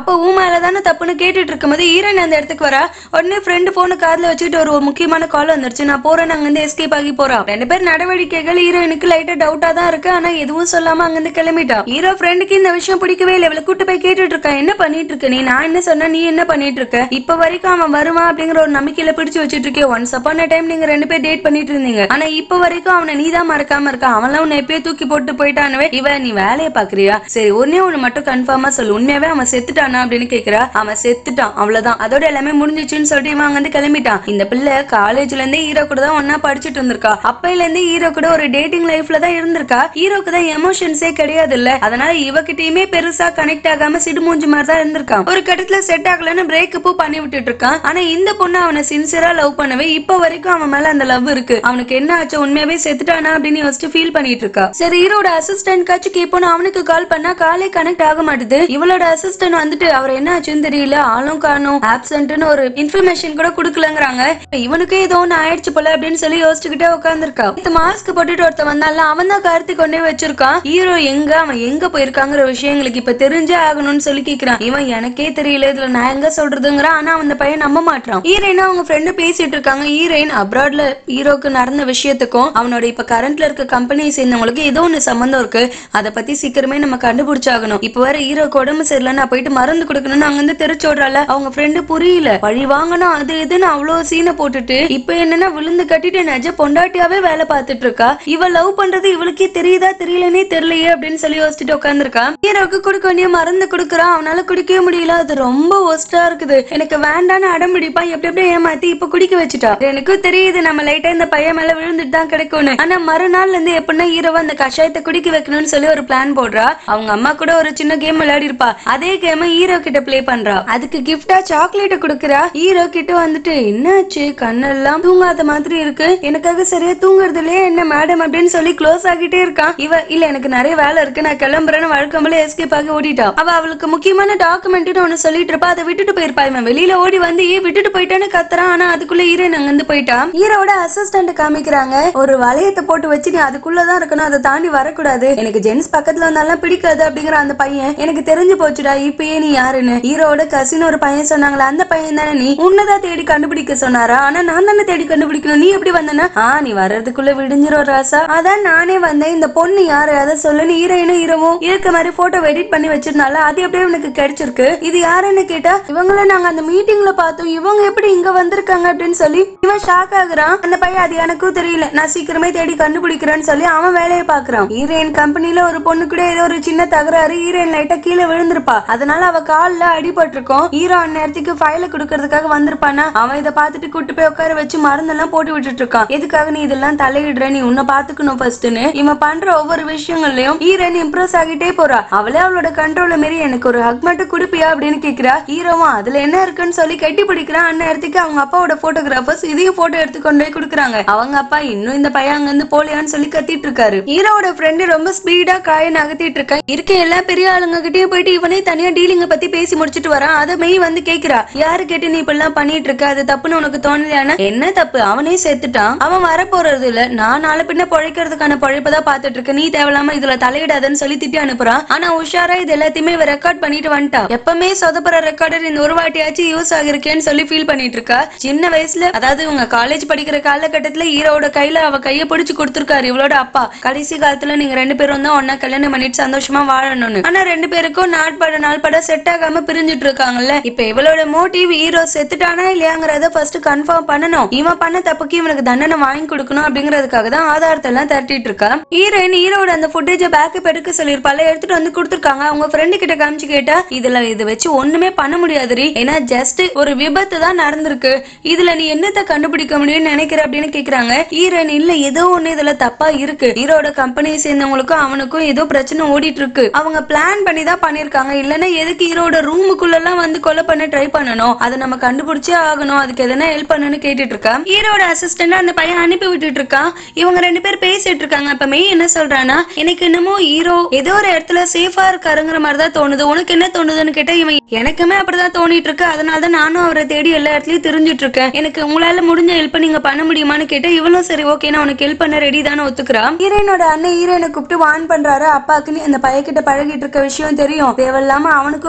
அப்ப உன் மேல தானே தப்புன்னு கேட்டுட்டு இருக்கும்போது ஹீரோயின் அந்த இடத்துக்கு வரா உடனே ஃப்ரெண்டு போன கார்ல வச்சுக்கிட்டு ஒரு முக்கியமான கால் வந்துருச்சு நான் போறேன் அங்க இருந்து எஸ்கேப் ஆகி போறா ரெண்டு பேர் நடவடிக்கைகள் ஹீரோயினுக்கு லைட்டா டவுட்டா தான் இருக்கு ஆனா எதுவும் சொல்லாம அங்க இருந்து கிளம்பிட்டா ஹீரோ ஃப்ரெண்டுக்கு இந்த விஷயம் பிடிக்கவே இல்லை இவளை கூட்டு போய் கேட்டுட்டு இருக்கா என்ன பண்ணிட்டு இருக்க நீ நான் என்ன சொன்னா நீ என்ன பண்ணிட்டு இருக்க இப்ப வரைக்கும் அவன் வருவான் அப்படிங்கிற ஒரு நம்பிக்கையில பிடிச்சு வச்சிட்டு இருக்கே ஒன்ஸ் அப்பான டைம் நீங்க ரெண்டு பேர் டேட் பண்ணிட்டு இருந்தீங்க ஆனா இப்ப வரைக்கும் அவனை நீ தான் மறக்காம இருக்க அவன்லாம் உன்னை எப்பயே தூக்கி போட்டு போயிட்டானவே இவ நீ வேலையை பாக்குறியா சரி ஒன்னே ஒண்ணு மட்டும் கன்ஃபார்மா சொல்லு உண்மையாவே அவன் செத்துட்டானா அப்படின்னு கேக்குறா அவன் செத்துட்டான் அவ்வளவுதான் அதோட எல்லாமே முடிஞ்சிச்சுன்னு சொல்லிட்டு இவன் அங்க இருந்து கிளம்பிட்டான் இந்த பிள்ளை காலேஜ்ல இருந்தே ஹீரோ கூட தான் ஒன்னா படிச்சுட்டு இருந்திருக்கா அப்பையில இருந்தே ஹீரோ கூட ஒரு டேட்டிங் லைஃப்ல தான் இருந்திருக்கா ஹீரோக்கு தான் எமோஷன்ஸே கிடையாது இல்ல அதனால இவகிட்டயுமே பெருசா கனெக்ட் ஆகாம சிடுமூஞ்சி மாதிரி தான் இருந்திருக்கான் ஒரு கட்டத்துல செட் ஆகலன்னு பிரேக்கப் பண்ணி விட்டுட்டு இருக்கான் ஆனா இந்த பொண்ணு அவனை சின்சியரா லவ் பண்ணவே இப்ப வரைக்கும் அவன் மேல அந்த லவ் இருக்கு அவனுக்கு என்ன ஆச்சு உண்மையாவே செத்துட்டானா அப்படின்னு யோசிச்சு ஃபீல் பண்ணிட்டு இருக்கா சரி ஹீரோட அசிஸ்டன்ட் காச்சு கேட்போன்னு அவனுக்கு கால் பண்ணா காலே கனெக்ட் ஆக மாட்டுது இவளோட அசிஸ்டன்ட் வந்துட்டு அவர் என்ன ஆச்சுன்னு தெரியல ஆளும் காணும் ஆப்சன்ட்னு ஒரு இன்ஃபர்மேஷன் கூட கொடுக்கலங்கிறாங்க இவனுக்கே ஏதோ ஒண்ணு ஆயிடுச்சு போல அப்படின்னு சொல்லி யோசிச்சுக்கிட்டே உட்காந்துருக்கா மாஸ்க் போட்டுட்டு ஒருத்தன் வந்தால அவன் தான் கருத்து கொண்டே வச்சிருக்கான் ஹீரோ எங்க அவன் எங்க போயிருக்காங்கிற விஷயம் எங்களுக்கு இப்ப தெரிஞ்சே ஆகணும்னு சொல்லி கேக்குறான் இவன் எனக்கே தெரியல இதுல நான் எங்க சொல்றதுங்கிறான் ஆனா அந்த பையன் நம்ப மாட்டான் ஹீரோயின் அவங்க ஃப்ரெண்டு பேசிட்டு இருக்காங்க ஹீரோயின் அப்ராட்ல ஹீரோக்கு நடந்த விஷயத்துக்கும் அவனோட இப்ப கரண்ட்ல இருக்க கம்பெனியை சேர்ந்தவங்களுக்கு ஏதோ ஒண்ணு சம்பந்தம் இருக்கு அதை பத்தி சீக்கிரமே நம்ம கண்டுபிடிச்சாகணும் இப்ப வர ஹீரோக்கு உடம்பு சரியில்லை நான் போயிட்டு மருந்து கொடுக்கணும்னு அங்க இருந்து தெரிச்சு விடுறால அவங்க ஃப்ரெண்டு புரியல பழி வாங்கணும் அது இதுன்னு அவ்வளவு சீனை போட்டுட்டு இப்ப என்னன்னா விழுந்து கட்டிட்டு நெஜ பொண்டாட்டியாவே வேலை பார்த்துட்டு இருக்கா இவ லவ் பண்றது இவளுக்கே தெரியுதா தெரியலனே தெரியலையே அப்படின்னு சொல்லி யோசிச்சுட்டு உட்காந்துருக்கா ஹீரோக்கு கொடுக்க வேண்டிய மருந்து கொடுக்குறான் அவனால குடிக்கவே முடியல அது ரொம்ப ஒஸ்டா இருக்குது எனக்கு வேண்டான்னு அடம் பிடிப்பான் எப்படி எப்படி ஏமாத்தி இப்ப குடிக்க வச்சுட்டா எனக்கும் தெரியுது நம்ம லைட்டா இந்த பையன் மேல விழுந்துட்டு தான் கிடைக்கும்னு ஆனா மறுநாள்ல இருந்து எப்படின்னா ஹீரோவை அந்த கஷாயத்தை குடிக்க வைக்கணும்னு சொல்லி ஒரு பிளான் போடுறா அவங்க அம்மா கூட ஒரு சின்ன கேம் விளையாடி இருப்பா அதே கேம் ஹீரோ கிட்ட ப்ளே பண்றா அதுக்கு கிஃப்டா சாக்லேட் கொடுக்குறா ஹீரோ கிட்ட வந்துட்டு என்னாச்சு கண்ணெல்லாம் தூங்காத மாதிரி இருக்கு எனக்காக சரியா தூங்குறது இல்லையே என்ன மேடம் அப்படின்னு சொல்லி க்ளோஸ் ஆகிட்டே இருக்கான் இவ இல்ல எனக்கு நிறைய வேலை இருக்கு நான் கிளம்புறேன்னு வழக்கம் போல எஸ்கேப் ஆகி ஓடிட்டா அவ அவளுக்கு முக்கியமான டாக்குமெண்ட் ஒன்னு சொல்லிட்டு இருப்பா அதை விட்டுட்டு போயிருப்பா இவன் வெளியில ஓடி வந்து ஏன் விட்டுட்டு போயிட்டான்னு கத்துறான் ஆனா அதுக்குள்ள ஹீரோயின் அங்க இருந்து போயிட்டா ஹீரோட அசிஸ்டன்ட் காமிக்கிறாங்க ஒரு வளையத்தை போட்டு வச்சு நீ அதுக்குள்ளதான் இருக்கணும் அதை தாண்டி வரக்கூடாது எனக்கு ஜென்ஸ் பக்கத்துல வந்தாலும் பிடிக்காது அப்படிங்கிற அந்த பையன் எனக்கு தெரிஞ்சு போச்சுடா இப்பயே நீ யாருன்னு ஹீரோட கசின் ஒரு பையன் சொன்னாங்களே அந்த பையன் தானே நீ உன்னதான் தேடி கண்டுபிடிக்க சொன்னாரா ஆனா நான் தானே தேடி கண்டுபிடிக்கணும் நீ எப்படி வந்தனா ஆ நீ வர்றதுக்குள்ள விடிஞ்சிரும் ராசா அதான் நானே வந்தேன் இந்த பொண்ணு யாரு அதை சொல்லுன்னு ஹீரோயினும் ஹீரோவும் இருக்க மாதிரி போட்டோ எடிட் பண்ணி வச்சிருந்தால அது எப்படியே உனக்கு கிடைச்சிருக்கு இது யாருன்னு கேட்டா இவங்கள நாங்க அந்த மீட்டிங்ல பார்த்தோம் இவங்க எப்படி இங்க வந்திருக்காங்க அப்படின்னு சொல்லி இவன் ஷாக் ஆகுறான் அந்த பையன் அது எனக்கும் தெரியல நான் சீக்கிரமே தேடி கண்டுபிடிக்கிறேன்னு சொல்லி அவன் வேலையை பாக்குறான் ஹீரோயின் கம்பெனில ஒரு பொண்ணு கூட ஏதோ ஒரு சின்ன தகராறு ஹீரோயின் லைட்டா கீழே விழுந்திருப்பா அதனால அவ கால்ல அடிபட்டிருக்கும் ஹீரோ அந்நேரத்துக்கு ஃபைல கொடுக்கறதுக்காக வந்திருப்பானா அவன் இதை பார்த்துட்டு கூட்டு போய் உட்கார வச்சு மருந்தெல்லாம் போட்டு விட்டுட்டு இருக்கான் எதுக்காக நீ இதெல்லாம் தலையிடுற நீ உன்னை பாத்துக்கணும் ஃபர்ஸ்ட்னு இவன் பண்ற ஒவ்வொரு விஷயங்கள்லயும் ஹீரோயின் இம்ப்ரெஸ் ஆகிட்டே போறா அவளே அவளோட கண்ட்ரோல மீறி எனக்கு ஒரு ஹக் மட்டும் குடுப்பியா அப்படின்னு கேக்குறா ஹீரோவும் அதுல என்ன இருக்குன்னு சொல்லி கட்டி பிடிக்கிறான் அந்நேரத்துக்கு அவங்க அப்பாவோட போட்டோகிராஃபர்ஸ் இதையும் போட்டோ எடுத்து கொண்டு போய் கொடுக்குறாங்க அவங்க அப்பா இன்னும் இந்த பையன் அங்க இருந்து போலியான்னு சொல்லி கத்திட்டு இருக்காரு ஹீரோவோட ஃப்ரெண்டு ரொம்ப ஸ்பீடா காய நகர்த்திட்டு இருக்கான் இருக்க எல்லா பெரிய ஆளுங்க கிட்டயும் போயிட்டு இவனே தனியா டீலிங்க பத்தி பேசி முடிச்சிட்டு வரான் அதை மெய் வந்து கேக்குறா யாரு கேட்டு நீ இப்படிலாம் பண்ணிட்டு இருக்க அது தப்புன்னு உனக்கு தோணலையானா என்ன தப்பு அவனே செத்துட்டான் அவன் வர போறது இல்ல நான் நாளை பின்ன பொழைக்கிறதுக்கான பொழைப்பதான் பாத்துட்டு இருக்கேன் நீ தேவையில்லாம இதுல தலையிடாதன்னு சொல்லி திட்டி அனுப்புறான் ஆனா உஷாரா இது எல்லாத்தையுமே இவ ரெக்கார்ட் பண்ணிட்டு வந்துட்டா எப்பவுமே சொதப்புற ரெக்கார்டர் இந்த ஒரு வாட்டியாச்சும் யூஸ் ஆகிருக்கேன்னு சொல்லி ஃபீல் பண்ணிட்டு இருக்கா சின்ன வயசுல அதாவது இவங்க காலேஜ் படிக்கிற காலகட்டத்துல ஹீரோட கையில அவ கைய பிடிச்சு கொடுத்திருக்காரு இவளோட அப்பா கடைசி காலத்துல நீங்க ரெண்டு பேரும் தான் ஒன்னா கல்யாணம் பண்ணிட்டு சந்தோஷமா வாழணும்னு ஆனா ரெண்டு பேருக்கும் நாட்பட நாள்பட செட் ஆகாம பிரிஞ்சிட்டு இருக்காங்கல்ல இப்ப இவளோட மோட்டிவ் ஹீரோ செத்துட்டானா இல்லையாங்கிறத ஃபர்ஸ்ட் கன்ஃபார்ம் பண்ணணும் இவன் பண்ண தப்புக்கு இவனுக்கு தண்டனை வாங்கி கொடுக்கணும் அப்படிங்கறதுக்காக தான் ஆதாரத்தை எல்லாம் திரட்டிட்டு இருக்கா ஹீரோயின் ஹீரோட அந்த ஃபுட்டேஜ பேக்கப் எடுக்க சொல்லிருப்பால எடுத்துட்டு வந்து கொடுத்துருக்காங்க அவங்க ஃப்ரெண்டு கிட்ட காமிச்சு கேட்டா இதுல இது வச்சு ஒண்ணுமே பண்ண முடியாதுரி ஏன்னா ஜஸ்ட் ஒரு விபத்து தான் நடந்திருக்கு இதுல நீ என்னத்த கண்டுபிடிக்க முடியும்னு நினைக்கிற அப்படின்னு கேக்குறாங்க ஹீரோயின் இல்ல ஏதோ ஒண்ணு இதுல தப்பா இருக்கு ஹீரோட கம்பெனியை சேர்ந்தவங்களுக்கும் அவனுக்கும் ஏதோ பிரச்சனை ஓடிட்டு இருக்கு அவங்க பிளான் பண்ணி தான் பண்ணிருக்காங்க இல்லன்னா எதுக்கு ஹீரோட ரூமுக்குள்ள எல்லாம் வந்து கொலை பண்ண ட்ரை பண்ணணும் அதை நம்ம கண்டுபிடிச்சே ஆகணும் அதுக்கு எதனா ஹெல்ப் பண்ணணும்னு கேட்டுட்டு இருக்கா ஹீரோட அசிஸ்டன்ட் அந்த பையன் அனுப்பி விட்டுட்டு இருக்கான் இவங்க ரெண்டு பேர் பேசிட்டு இருக்காங்க அப்ப மெய் என்ன சொல்றானா எனக்கு என்னமோ ஹீரோ ஏதோ ஒரு இடத்துல சேஃபா இருக்காருங்கிற மாதிரி தான் தோணுது உனக்கு என்ன தோணுதுன்னு கேட்டா இவன் எனக்குமே அப்படிதான் தோணிட்டு இருக்கு அதனால தான் நானும் அவரை தேடி எல்லா இடத்துலயும் தெரிஞ்சிட்டு இருக்கேன் எனக்கு உங்களால முடிஞ்ச ஹெல்ப் நீங்க பண்ண முடியுமான்னு கேட்டா இவளும் சரி ஓகே நான் உனக்கு ஹெல்ப் பண்ண ரெடி தானே ஒத்துக்கிறா ஹீரோயினோட அண்ணன் ஹீரோயினை கூப்பிட்டு வான் பண்றாரு அப்பாக்கு நீ அந்த பையன்கிட்ட பழகிட்டு இருக்க விஷயம் தெரியும் தேவையில்லாம அவனுக்கும்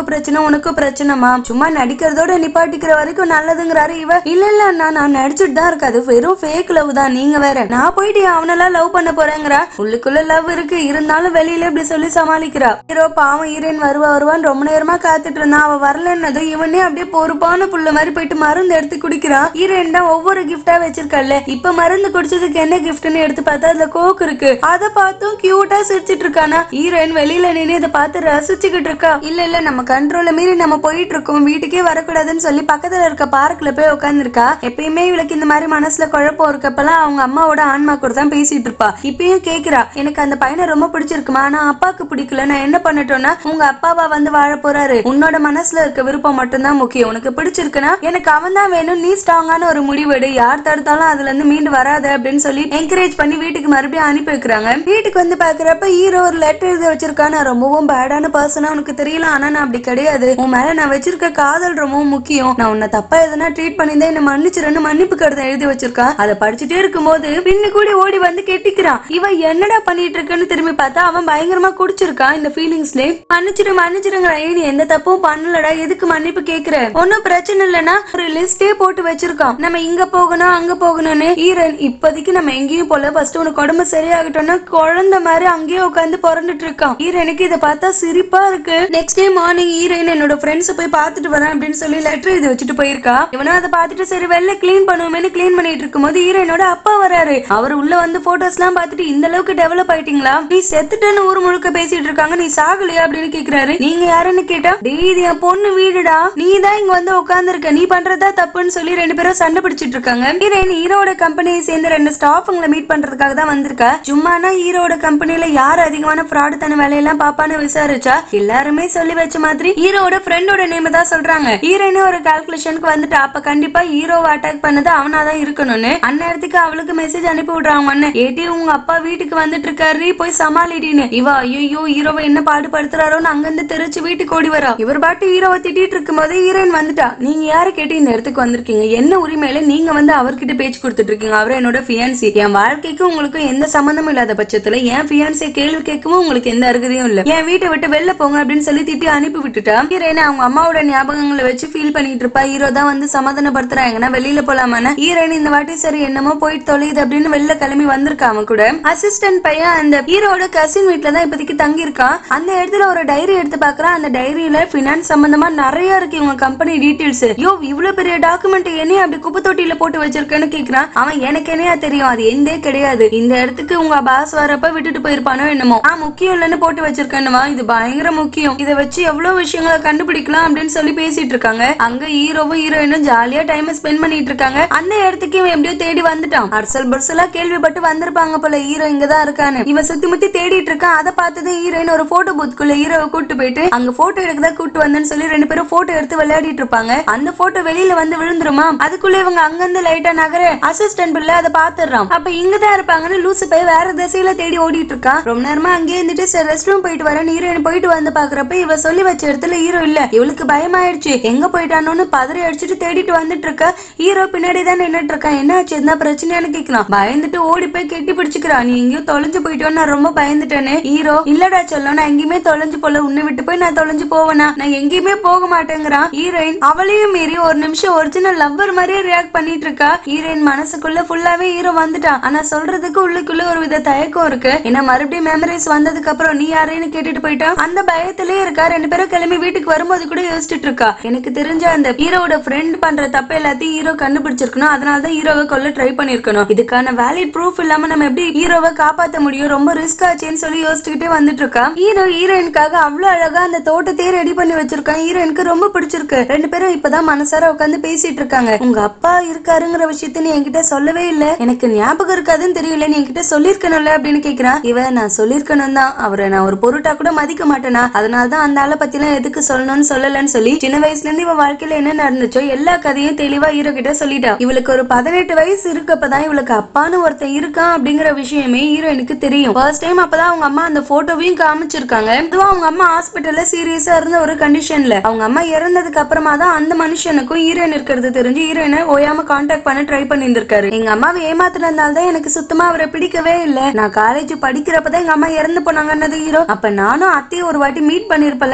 எனக்கும் பிரச்சனை உனக்கும் பிரச்சனைமா சும்மா நடிக்கிறதோட நிப்பாட்டிக்கிற வரைக்கும் நல்லதுங்கிறாரு இவ இல்ல இல்ல அண்ணா நான் நடிச்சுட்டு தான் இருக்காது வெறும் ஃபேக் லவ் தான் நீங்க வேற நான் போயிட்டு அவனெல்லாம் லவ் பண்ண போறேங்கிறா உள்ளுக்குள்ள லவ் இருக்கு இருந்தாலும் வெளியில இப்படி சொல்லி சமாளிக்கிறா ஹீரோ பாவம் ஹீரோயின் வருவா வருவான்னு ரொம்ப நேரமா காத்துட்டு இருந்தா அவ வரலன்னது இவனே அப்படியே பொறுப்பான புள்ள மாதிரி போயிட்டு மருந்து எடுத்து குடிக்கிறான் ஹீரோயின் தான் ஒவ்வொரு கிஃப்டா வச்சிருக்கல்ல இப்ப மருந்து குடிச்சதுக்கு என்ன கிஃப்ட்னு எடுத்து பார்த்தா அதுல கோக் இருக்கு அத பார்த்தும் கியூட்டா சிரிச்சிட்டு இருக்கானா ஹீரோயின் வெளியில நின்னு இதை பார்த்து ரசிச்சுக்கிட்டு இருக்கா இல்ல இல்ல நம்ம கண்ட்ரோல மீறி நம்ம போயிட்டு இருக்கோம் வீட்டுக்கே வரக்கூடாதுன்னு சொல்லி பக்கத்துல இருக்க பார்க்ல போய் உட்காந்துருக்கா எப்பயுமே இவளுக்கு இந்த மாதிரி மனசுல குழப்பம் இருக்கப்பெல்லாம் அவங்க அம்மாவோட ஆன்மா கூட தான் பேசிட்டு இருப்பா இப்பயும் கேக்குறா எனக்கு அந்த பையனை ரொம்ப பிடிச்சிருக்குமா ஆனா அப்பாக்கு பிடிக்கல நான் என்ன பண்ணட்டோம்னா உங்க அப்பாவா வந்து வாழ போறாரு உன்னோட மனசுல இருக்க விருப்பம் மட்டும்தான் முக்கியம் உனக்கு பிடிச்சிருக்குன்னா எனக்கு அவன் தான் வேணும் நீ ஸ்ட்ராங்கான ஒரு முடிவெடு யார் தடுத்தாலும் அதுல இருந்து மீண்டு வராத அப்படின்னு சொல்லி என்கரேஜ் பண்ணி வீட்டுக்கு மறுபடியும் அனுப்பி வைக்கிறாங்க வீட்டுக்கு வந்து பாக்குறப்ப ஹீரோ ஒரு லெட்டர் எழுதி வச்சிருக்கா நான் ரொம்பவும் பேடான பர்சனா உனக்கு தெரியல ஆனா நான் அப்படி கிடையாது உன் மேல நான் வச்சிருக்க காதல் ரொம்பவும் முக்கியம் நான் உன்னை தப்பா எதனா ட்ரீட் பண்ணியிருந்தா என்ன மன்னிச்சிருன்னு மன்னிப்பு கடிதம் எழுதி வச்சிருக்கா அதை படிச்சுட்டே இருக்கும்போது பின்னு கூடி ஓடி வந்து கெட்டிக்கிறான் இவ என்னடா பண்ணிட்டு இருக்குன்னு திரும்பி பார்த்தா அவன் பயங்கரமா குடிச்சிருக்கான் இந்த ஃபீலிங்ஸ்ல மன்னிச்சிரு மன்னிச்சிருங்க நீ எந்த தப்பும் பண்ணலடா எதுக்கு மன்னிப்பு கேக்குற ஒன்னும் பிரச்சனை இல்லைன்னா ஒரு லிஸ்டே போட்டு வச்சிருக்கான் நம்ம இங்க போகணும் அங்க போகணும்னு ஈரன் இப்போதைக்கு நம்ம எங்கேயும் போல ஃபர்ஸ்ட் உனக்கு உடம்பு சரியாகட்டோம்னா குழந்தை மாதிரி அங்கேயே உட்காந்து புரண்டுட்டு இருக்கான் ஈரனுக்கு இதை பார்த்தா சிரிப்பா இருக்கு நெக்ஸ்ட் டே மார்னிங் ஈரன் என்னோட ஃப்ரெண்ட்ஸ் போய் பார்த்துட்டு வரேன் அப்படின்னு சொல்லி லெட்டர் எழுதி வச்சுட்டு போயிருக்கா இவனும் அதை பார்த்துட்டு சரி வெளில க்ளீன் பண்ணுவோமேனு க்ளீன் பண்ணிட்டு இருக்கும்போது ஈரனோட அப்பா வராரு அவர் உள்ள வந்து போட்டோஸ் எல்லாம் பார்த்துட்டு இந்த அளவுக்கு டெவலப் ஆயிட்டீங்களா நீ செத்துட்டேன்னு ஊர் முழுக்க பேசிட்டு இருக்காங்க நீ சாகலையா அப்படின்னு கேக்குறாரு நீங்க யாருன்னு கேட்டா டேய் இது என் பொண்ணு வீடுடா நீ தான் இங்க வந்து உட்கார்ந்துருக்க நீ பண்றதா தப்புன்னு சொல்லி ரெண்டு பேரும் சண்டை பிடிச்சிட்டு இருக்காங்க ஹீரோயின் ஹீரோட கம்பெனியை சேர்ந்து ரெண்டு ஸ்டாஃபுங்களை மீட் பண்றதுக்காக தான் வந்திருக்கா சும்மானா ஹீரோட கம்பெனில யார் அதிகமான ஃப்ராடு தன வேலையெல்லாம் பாப்பான்னு விசாரிச்சா எல்லாருமே சொல்லி வச்ச மாதிரி ஹீரோட ஃப்ரெண்டோட நேம் தான் சொல்றாங்க ஹீரோயின் ஒரு கால்குலேஷனுக்கு வந்துட்டா அப்ப கண்டிப்பா ஹீரோவை அட்டாக் பண்ணது அவனாதான் இருக்கணும்னு அந்நேரத்துக்கு அவளுக்கு மெசேஜ் அனுப்பி விடுறாங்க அண்ணன் ஏட்டி உங்க அப்பா வீட்டுக்கு வந்துட்டு இருக்காரு போய் சமாளிடின்னு இவ ஐயோ ஹீரோவை என்ன பாடுபடுத்துறாரோன்னு அங்கிருந்து தெரிச்சு வீட்டுக்கு ஓடி வரா இவர் பாட்டு ஹீரோவை திட்டிட்டு இருக்கும்போது ஹீரோயின் வந்துட்டா நீங்க யாரை கேட்டு இந்த இடத்துக்கு வந்திருக்கீங்க என்ன உரிமையில நீங்க வந்து அவர்கிட்ட பேச்சு கொடுத்துட்டு இருக்கீங்க அவர் என்னோட ஃபியான்சி என் வாழ்க்கைக்கும் உங்களுக்கும் எந்த சம்பந்தமும் இல்லாத பட்சத்துல என் ஃபியான்சியை கேள்வி கேட்கவும் உங்களுக்கு எந்த அருகதையும் இல்ல என் வீட்டை விட்டு வெளில போங்க அப்படின்னு சொல்லி திட்டி அனுப்பி விட்டுட்டா ஹீரோயின் அவங்க அம்மாவோட ஞாபகங்களை வச்சு ஃபீல் பண்ணிட்டு இருப்பா ஹீரோ தான் வந்து சமாதானப்படுத்துறாங்கன்னா வெளியில போலாமான்னு ஹீரோயின் இந்த வாட்டி சரி என்னமோ போயிட்டு தொலையுது அப்படின்னு வெளில கிளம்பி வந்திருக்கா அவன் கூட அசிஸ்டன்ட் பையன் அந்த ஹீரோட கசின் வீட்ல தான் இப்போதைக்கு தங்கி இருக்கான் அந்த இடத்துல ஒரு டைரி எடுத்து பாக்குறான் அந்த டைரியில பினான்ஸ் சம்பந்தமா நிறைய இருக்கு இவங்க கம்பெனி டீடைல்ஸ் யோ இவ்வளவு பெரிய டாக்குமெண்ட் என்னைய அப்படி குப்பை தொட்டியில போட்டு வச்சிருக்கேன்னு கேக்குறான் அவன் எனக்கு என்னையா தெரியும் அது எந்தே கிடையாது இந்த இடத்துக்கு உங்க பாஸ் வரப்ப விட்டுட்டு போயிருப்பானோ என்னமோ ஆ முக்கியம் இல்லைன்னு போட்டு வச்சிருக்கேன்னுவா இது பயங்கர முக்கியம் இதை வச்சு எவ்வளவு விஷயங்களை கண்டுபிடிக்கலாம் அப்படின்னு சொல்லி பேசிட்டு இருக்காங்க அங்க ஹீரோவும் ஹீரோயினும் ஜாலியா டைம் ஸ்பெண்ட் பண்ணிட்டு இருக்காங்க அந்த இடத்துக்கு இவன் எப்படியோ தேடி வந்துட்டான் அரசல் பர்சலா கேள்விப்பட்டு வந்திருப்பாங்க போல ஹீரோ இங்கதான் இருக்கான்னு இவன் சுத்தி முத்தி தேடிட்டு இருக்கான் அதை பார்த்தது ஹீரோயின் ஒரு போட்டோ பூத்துக்குள்ள ஹீரோவை கூட்டு போயிட்டு அங்க போட்டோ எடுக்கதா கூட்டு வந்தேன்னு சொல்லி ரெண்டு பேரும் போட்டோ எடுத்து விளையாடிட்டு இருப்பாங்க அந்த போட்டோ வெளியில வந்து விழுந்துருமா அதுக்குள்ள இவங்க அங்கிருந்து லைட்டா நகர அசிஸ்டன்ட் பிள்ளை அதை பாத்துறான் அப்ப இங்கதான் இருப்பாங்கன்னு லூசு போய் வேற திசையில தேடி ஓடிட்டு இருக்கான் ரொம்ப நேரமா அங்கேயே இருந்துட்டு சரி ரெஸ்ட் ரூம் போயிட்டு வரேன் ஹீரோயின் போயிட்டு வந்து பாக்குறப்ப இவ சொல்லி வச்ச இடத்துல ஹீரோ இல்ல இவளுக்கு பயமாயிடுச்சு எங்க போயிட்டானோன்னு பதறி அடிச்சுட்டு தேடிட்டு வந்துட்டு இருக்கா ஹீரோ பின்னாடி தான் நின்னுட்டு இருக்கான் என்ன ஆச்சு என்ன பிரச்சனையான்னு கேட்கலாம் பயந்துட்டு ஓடி போய் கெட்டி பிடிச்சுக்கிறான் நீ எங்கேயோ தொலைஞ்சு போயிட்டோன்னு நான் ரொம்ப பயந்துட்டேன்னு ஹீரோ இல்லடா சொல்லும் நான் எங்கேயுமே தொலைஞ்சு போல உன்னை விட்டு போய் நான் தொலைஞ்சு போவேனா நான் எங்கேயுமே போக மாட்டேங்கிறான் ஹீரோயின் அவளையும் மீறி ஒரு நிமிஷம் ஒரிஜினல் லவ்வர் மாதிரியே ரியாக்ட் பண்ணிட்டு இருக்கா ஹீரோயின் மனசுக்குள்ள ஃபுல்லாவே ஹீரோ வந்துட்டான் ஆனா சொல்றதுக்கு உள்ளுக்குள்ள ஒரு வித தயக்கம் இருக்கு ஏன்னா மறுபடியும் மெமரிஸ் வந்ததுக்கு அப்புறம் நீ யாரையும் கேட்டுட்டு போயிட்டான் அந்த பயத்திலே இருக்கா ரெண்டு பேரும் கிளம்பி வீட்டுக்கு வரும்போது கூட யோசிச்சுட்டு இருக்கா எனக்கு தெரிஞ்ச அந்த ஹீரோவோட ஃப்ரெண்ட் பண்ற தப்பு எல்லாத்தையும் ஹீரோ கண்டுபிடிச்சிருக்கணும் அதனால தான் ஹீரோவை கொல்ல ட்ரை பண்ணிருக்கணும் இதுக்கான வேலிட் ப்ரூஃப் இல்லாம நம்ம எப்படி ஹீரோவை காப்பாத்த முடியும் ரொம்ப ரிஸ்க் ஆச்சேன்னு சொல்லி யோசிச்சுக்கிட்டே வந்துட்டு இருக்கா ஹீரோ ஹீரோயினுக்காக அவ்வளவு அழகா அந்த தோட்டத்தையே ரெடி பண்ணி வச்சிருக்கான் ஹீரோயினுக்கு ரொம்ப பிடிச்சிருக்கு ரெண்டு பேரும் இப்பதான் மனசார உட்காந்து பேசிட்டு இருக்காங்க உங்க அப்பா இருக்காருங்கிற விஷயத்த நீ என்கிட்ட சொல்லவே இல்ல எனக்கு ஞாபகம் இருக்காதுன்னு தெரியல நீ என்கிட்ட சொல்லிருக்கணும்ல அப்படின்னு கேக்குறான் இவ நான் சொல்லிருக்கணும் தான் அவரை நான் ஒரு பொருட்டா கூட மதிக்க மாட்டேனா அதனாலதான் அந்த ஆளை பத்தி எல்லாம் எதுக்கு சொல்லணும்னு சொல்லலன்னு சொல்லி சின்ன வயசுல இருந்து இவ வாழ்க்கையில என்ன நடந்துச்சோ எல்லா கதையும் தெளிவா ஹீரோ கிட்ட சொல்லிட்டா இவளுக்கு ஒரு பதினெட்டு வயசு இருக்கப்பதான் இவளுக்கு அப்பான்னு ஒருத்தன் இருக்கான் அப்படிங்கிற விஷயமே ஹீரோயினுக்கு தெரியும் ஃபர்ஸ்ட் டைம் அப்பதான் அவங்க அம்மா அந்த போட்டோவையும் காமிச்சிருக்காங்க அதுவும் அவங்க அம்மா ஹாஸ்பிட்டல்ல சீரியஸா இருந்த ஒரு கண்டிஷன்ல அவங்க அம்மா இறந்ததுக்கு அப்புறமா தான் அந்த மனுஷனுக்கும் ஹீரோயின் இருக்கிறது தெரிஞ்சு ஹீரோயினை ஓயாம கான்டாக்ட் பண்ண ட்ரை பண்ணியிருந்திருக்காரு எங்க அம்மாவை ஏமாத்தினதுனால தான் எனக்கு சுத்தமா அவரை பிடிக்கவே இல்ல நான் காலேஜ் படிக்கிறப்பதான் எங்க அம்மா இறந்து போனாங்கன்னது ஹீரோ அப்ப நானும் அத்தையும் ஒரு வாட்டி மீட் பண்ணிருப்பல அப்படிங்கிற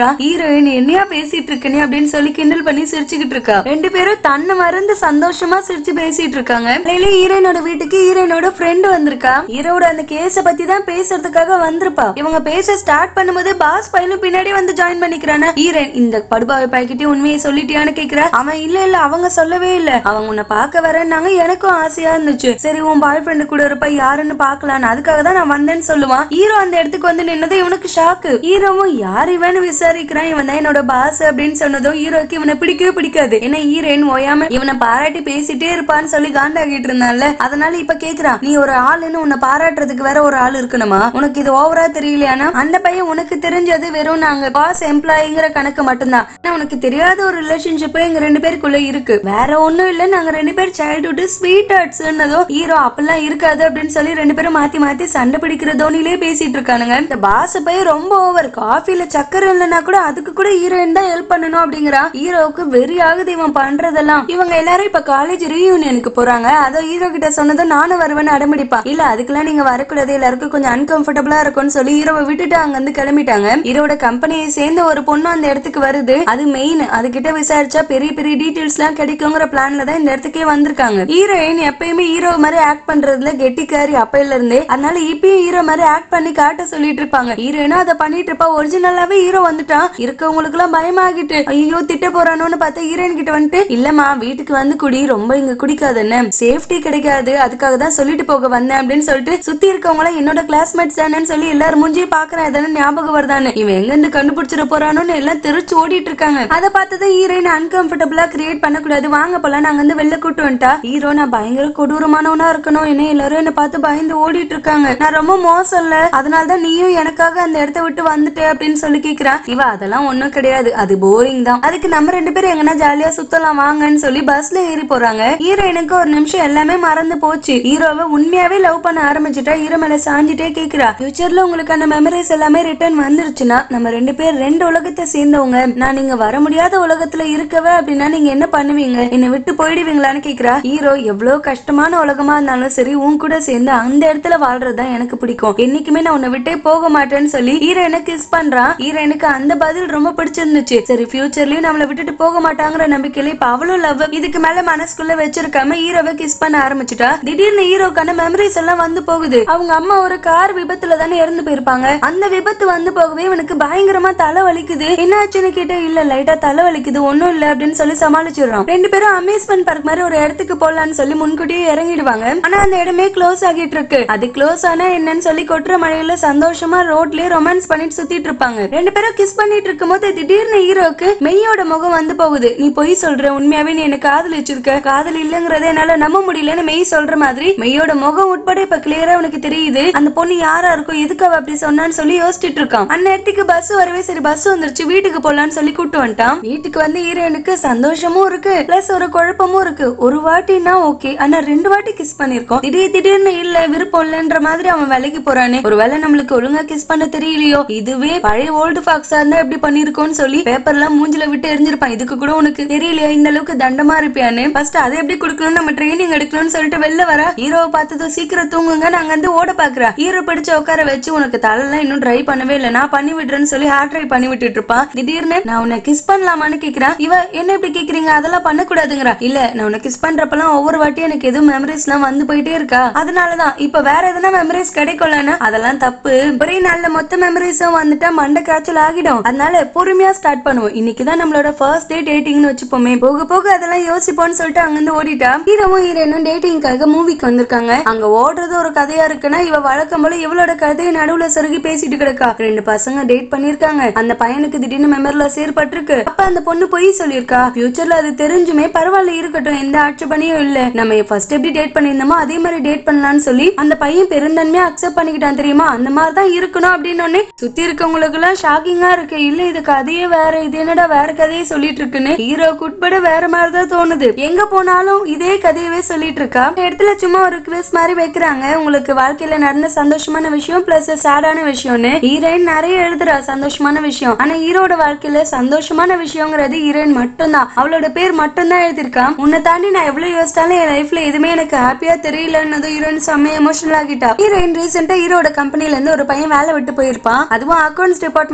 கேக்குறா ஹீரோயின் என்னையா பேசிட்டு இருக்க நீ அப்படின்னு சொல்லி கிண்டல் பண்ணி சிரிச்சுக்கிட்டு இருக்கா ரெண்டு பேரும் தன்னை மறந்து சந்தோஷமா சிரிச்சு பேசிட்டு இருக்காங்க லைலி ஹீரோயினோட வீட்டுக்கு ஹீரோயினோட ஃப்ரெண்ட் வந்திருக்கா ஹீரோட அந்த கேஸ பத்தி தான் பேசுறதுக்காக வந்திருப்பா இவங்க பேச ஸ்டார்ட் பண்ணும்போது பாஸ் பையனும் பின்னாடி வந்து ஜாயின் பண்ணிக்கிறான ஹீரோயின் இந்த படுபாவை பாய்கிட்டே உண்மையை சொல்லிட்டியான்னு கேக்குறா அவன் இல்ல இல்ல அவங்க சொல்லவே இல்ல அவங்க உன்னை பார்க்க வரேன்னாங்க எனக்கும் ஆசையா இருந்துச்சு சரி உன் பாய் ஃப்ரெண்டு கூட இருப்ப யாருன்னு பாக்கலான்னு அதுக்காக தான் நான் வந்தேன்னு சொல்லுவான் ஹீரோ அந்த இடத்துக்கு வந்து நின்னது இவனுக்கு ஷாக்கு ஹீரோவும் யார் இவன்னு விசாரிக்கிறான் இவன் தான் என்னோட பாஸ் அப்படின்னு சொன்னதும் ஹீரோக்கு இவனை பிடிக்கவே பிடிக்காது ஏன்னா ஹீரோயின் ஓயாம இவனை பாராட்டி பேசிட்டே இருப்பான்னு சொல்லி காண்டாகிட்டு இருந்தான்ல அதனால இப்ப கேக்குறான் நீ ஒரு ஆளுன்னு உன்னை பாராட்டுறதுக்கு வேற ஒரு ஆள் இருக்கணுமா உனக்கு இது ஓவரா தெரியலையானா அந்த பையன் உனக்கு தெரிஞ்சது வெறும் நாங்க பாஸ் எம்ப்ளாயிங்கிற கணக்கு மட்டும்தான் ஆனா உனக்கு தெரியாத ஒரு ரிலேஷன்ஷிப் எங்க ரெண்டு பேருக்குள்ள இருக்கு வேற ஒண்ணும் இல்ல நாங்க ரெண்டு பேரும் சைல்ட்ஹுட் ஸ்வீட் ஹார்ட்ஸ்னதோ ஹீரோ அப்பெல்லாம் இருக்காது அப்படின்னு சொல்லி ரெண்டு பேரும் மாத்தி மாத்தி சண்டை பிடிக்கிற தோனிலே பேசிட்டு இருக்கானுங்க இந்த பாஸ் போய் ரொம்ப ஓவர் காஃபில சக்கரை இல்லைன்னா கூட அதுக்கு கூட ஹீரோயின் தான் ஹெல்ப் பண்ணணும் அப்படிங்கிறா ஹீரோவுக்கு வெறி ஆகுது இவன் பண்றதெல்லாம் இவங்க எல்லாரும் இப்ப காலேஜ் ரீயூனியனுக்கு போறாங்க அதோ ஹீரோ கிட்ட சொன்னதும் நானும் வருவேன்னு அடம்பிடிப்பா இல்ல அதுக்கெல்லாம் நீங்க வரக்கூடாது எல்லாருக்கும் கொஞ்சம் அன்கம்ஃபர்டபுளா இருக்கும்னு சொல்லி ஹீரோவை விட்டுட்டு அங்க இருந்து கிளம்பிட்டாங்க ஹீரோட கம்பெனியை சேர்ந்த ஒரு பொண்ணு அந்த இடத்துக்கு வருது அது மெயின் அதுகிட்ட விசாரிச்சா பெரிய பெரிய டீடைல்ஸ் எல்லாம் கிடைக்குங்கிற பிளான்ல தான் இந்த இடத்துக்கே வந்திருக்காங்க ஹீரோயின் எப்பயுமே ஹீரோ மாதிரி ஆக்ட் பண்றதுல கெட்டிக்காரி அப்பையில இருந்தே அதனால இப்பயும் ஹீரோ மாதிரி ஆக்ட் பண்ணி காட்ட சொல்லிட்டு இருப்பாங்க ஹீரோயினா அதை பண்ணிட்டு இருப்பா ஒரிஜினலாவே ஹீரோ வந்துட்டான் இருக்கவங்களுக்கு எல்லாம் பயமாகிட்டு ஐயோ திட்ட போறானோன்னு பார்த்தா ஹீரோயின் கிட்ட வந்துட்டு இல்லம்மா வீட்டுக்கு வந்து குடி ரொம்ப இங்க குடிக்காதுன்னு சேஃப்டி கிடைக்காது அதுக்காக தான் சொல்லிட்டு போக வந்தேன் அப்படின்னு சொல்லிட்டு சுத்தி இருக்கவங்க எல்லாம் என்னோட கிளாஸ்மேட்ஸ் தானேன்னு சொல்லி எல்லாரும் மூஞ்சியே பாக்குறேன் எதனா ஞாபகம் வருதான்னு இவன் எங்க இருந்து கண்டுபிடிச்சிட போறானோன்னு எல்லாம் தெரிச்சு ஓடிட்டு இருக்காங்க அதை பார்த்தது ஹீரோயின் அன்கம்ஃபர்டபுளா கிரியேட் பண்ணக்கூடாது வாங்க போலாம் நாங்க வந்து வெளில கூட்டு வந்துட்டா ஹீரோ நான் பயங்கர கொடூரமானவனா இருக்கணும் என்ன எல்லாரும் என்ன பார்த்து பயந்து ஓடிட்டு இருக்காங்க நான் ரொம்ப மோசம் இல்ல அதனால தான் நீயும் எனக்காக அந்த இடத்த விட்டு வந்துட்டே அப்படின்னு சொல்லி கேக்குறா இவ அதெல்லாம் ஒண்ணும் கிடையாது அது போரிங் தான் அதுக்கு நம்ம ரெண்டு பேரும் எங்கன்னா ஜாலியா சுத்தலாம் வாங்கன்னு சொல்லி பஸ்ல ஏறி போறாங்க ஹீரோயினுக்கு ஒரு நிமிஷம் எல்லாமே மறந்து போச்சு ஹீரோவை உண்மையாவே லவ் பண்ண ஆரம்பிச்சுட்டா ஹீரோ மேல சாஞ்சிட்டே கேக்குறா ஃபியூச்சர்ல உங்களுக்கு அந்த மெமரிஸ் எல்லாமே ரிட்டர்ன் வந்துருச்சுன்னா நம்ம ரெண்டு பேர் ரெண்டு உலகத்தை சேர்ந்தவங்க நான் நீங்க வர முடியாத உலகத்துல இருக்கவே அப்படின்னா நீங்க என்ன பண்ணுவீங்க என்னை விட்டு போயிடுவீங்களான்னு கேக்குறா ஹீரோ எவ்வளவு கஷ்டமான உலகமா இருந்தாலும் சரி உன் கூட சேர்ந்து அந்த இடத்துல வாழ்றது தான் எனக்கு பிடிக்கும் என்னைக்குமே நான் உன்னை விட்டே போக மாட்டேன்னு சொல்லி ஹீரோயினை கிஸ் பண்றான் ஹீரோயினுக்கு அந்த பதில் ரொம்ப பிடிச்சிருந்துச்சு சரி ஃபியூச்சர்லயும் நம்மளை விட்டுட்டு போக மாட்டாங்கிற நம்பிக்கையில இப்ப அவளும் லவ் இதுக்கு மேல மனசுக்குள்ள வச்சிருக்காம ஹீரோவை கிஸ் பண்ண ஆரம்பிச்சுட்டா திடீர்னு ஹீரோக்கான மெமரிஸ் எல்லாம் வந்து போகுது அவங்க அம்மா ஒரு கார் விபத்துல தானே இறந்து போயிருப்பாங்க அந்த விபத்து வந்து போகவே இவனுக்கு பயங்கரமா தலை வலிக்குது என்னாச்சுன்னு கேட்டா இல்ல லைட்டா தலை வலிக்குது ஒண்ணும் இல்ல அப்படின்னு சொல்லி சமாளிச்சிடுறான் ரெண்டு பேரும் அமேஸ்மெண்ட் பார்க் மாதிரி ஒரு இடத்துக்கு போலான்னு சொல்லி முன்கூட்டியே இறங்கிடுவாங்க ஆனா அந்த இடமே க்ளோஸ் ஆகிட்டு இருக்கு அது க்ளோஸ் ஆனா என்னன்னு சொல்லி கொட்டுற மழையில சந்தோஷமா ரோட்லயே ரொமான்ஸ் பண்ணிட்டு சுத்திட்டு இருப்பாங்க ரெண்டு பேரும் கிஸ் பண்ணிட்டு இருக்கும்போது திடீர்னு ஹீரோக்கு மெய்யோட முகம் வந்து போகுது நீ பொய் சொல்ற உண்மையாவே நீ என்ன காதல் வச்சிருக்க காதல் இல்லங்கறத என்னால நம்ப முடியலன்னு மெய் சொல்ற மாதிரி மெய்யோட முகம் உட்பட இப்ப கிளியரா உனக்கு தெரியுது அந்த பொண்ணு யாரா இருக்கும் எதுக்கு அவ அப்படி சொன்னான்னு சொல்லி யோசிச்சுட்டு இருக்கான் அந்நேரத்துக்கு பஸ் வரவே சரி பஸ் வந்துருச்சு வீட்டுக்கு போலான்னு சொல்லி கூட்டு வந்துட்டான் வீட்டுக்கு வந்து ஹீரோயினுக்கு சந்தோஷமும் இருக்கு பிளஸ் ஒரு குழப்பமும் இருக்கு ஒரு வாட்டினா ஓகே ஆனா ரெண்டு வாட்டி கிஸ் பண்ணிருக்கோம் திடீர் திடீர்னு இல்ல விருப்பம் இல்லன்ற மாதிரி அவன் வேலைக்கு போறானே ஒருவேளை நம்மளுக்கு ஒழுங்கா கிஸ் பண்ண தெரியலையோ இதுவே பழைய ஓல்டு ஃபாக்ஸா இருந்தா எப்படி பண்ணிருக்கோம்னு சொல்லி பேப்பர்லாம் மூஞ்சில விட்டு எரிஞ்சிருப்பான் இதுக்கு கூட உனக்கு தெரியலையா இந்த அளவுக்கு தண்டமா இருப்பியான்னு ஃபர்ஸ்ட் அதை எப்படி கொடுக்கணும் நம்ம ட்ரைனிங் எடுக்கணும்னு சொல்லிட்டு வெளில வர ஹீரோவை பார்த்ததும் சீக்கிரம் தூங்குங்க நாங்க வந்து ஓட பாக்குறா ஹீரோ பிடிச்ச உட்கார வச்சு உனக்கு தலைலாம் இன்னும் ட்ரை பண்ணவே இல்ல நான் பண்ணி விடுறேன்னு சொல்லி ஹேர் ட்ரை பண்ணி விட்டுட்டு இருப்பான் திடீர்னு நான் உன்னை கிஸ் பண்ணலாமான்னு கேக்குறான் இவ என்ன இப்படி கேக்குறீங்க அதெல்லாம் பண்ணக்கூடாதுங்கிறா இல்ல நான் உன்னை கிஸ் பண்றப்பெல்லாம் ஒவ்வொரு வாட்டியும் எனக்கு எதுவும் மெமரிஸ் எல்லாம் வந்து போயிட்டே இருக்கா அதனாலதான் இப்ப வேற எதனா மெமரிஸ் கிடைக்கலன்னு அதெல்லாம் தப்பு ஒரே நல்ல மொத்த மெமரிஸும் வந்துட்டா மண்டை காய்ச்சல் ஆகிடும் அதனால பொறுமையா ஸ்டார்ட் பண்ணுவோம் இன்னைக்குதான் நம்மளோட ஃபர்ஸ்ட் டே டேட்டிங்னு வச்சுப்போமே போக போக அதெல்லாம் யோசிப்போம்னு சொல்லிட்டு அங்கிருந்து ஓடிட்டா ஹீரோவும் ஹீரோனும் டேட்டிங்காக மூவிக்கு வந்திருக்காங்க அங்க ஓடுறது ஒரு கதையா இருக்குன்னா இவ வழக்கம் போல இவளோட கதையை நடுவுல சொருகி பேசிட்டு கிடக்கா ரெண்டு பசங்க டேட் பண்ணிருக்காங்க அந்த பையனுக்கு திடீர்னு மெமரில சேர்பட்டிருக்கு அப்ப அந்த பொண்ணு பொய் சொல்லியிருக்கா ஃபியூச்சர்ல அது தெரிஞ்சுமே பரவாயில்ல இருக்கட்டும் எந்த ஆட்சேபனையும் இல்ல நம்ம ஃபர்ஸ்ட் எப்படி டேட் பண்ணியிருந்தோமோ அதே மாதிரி டேட் பண்ணலாம்னு சொல்லி அந்த பையன் பெருந்தன்மையா அக்செப்ட் பண்ணிக்கிட்டான் தெரியுமா அந்த மாதிரி தான் இருக்கணும் அப்படின்னு உடனே சுத்தி இருக்கவங்களுக்கு எல்லாம் ஷாக்கிங்கா இருக்கு இல்ல இது கதையே வேற இது என்னடா வேற கதையை சொல்லிட்டு இருக்குன்னு ஹீரோக்கு உட்பட வேற மாதிரி தான் தோணுது எங்க போனாலும் இதே கதையவே சொல்லிட்டு இருக்கா இந்த இடத்துல சும்மா ஒரு குவிஸ் மாதிரி வைக்கிறாங்க உங்களுக்கு வாழ்க்கையில நடந்த சந்தோஷமான விஷயம் பிளஸ் சேடான விஷயம்னு ஹீரோயின் நிறைய எழுதுறா சந்தோஷமான விஷயம் ஆனா ஹீரோட வாழ்க்கையில சந்தோஷமான விஷயங்கிறது ஹீரோயின் மட்டும்தான் அவளோட பேர் மட்டும்தான் எழுதியிருக்கா உன்னை தாண்டி நான் எவ்வளவு யோசிச்சாலும் என் லைஃப்ல எதுவுமே எனக்கு ஹாப்பியா தெரியலன்னதும் ஹீரோயின் செம்ம எமோஷனல் ஆகிட்டா ஹீரோயின் ரீசெண்டா ஹீரோட கம்பெனில இருந்து ஒரு பையன் வேலை விட்டு போயிருப்பான் அதுவும் அக்கௌண்ட்ஸ் டிபார்ட்மெண்ட்டை சேர்ந்த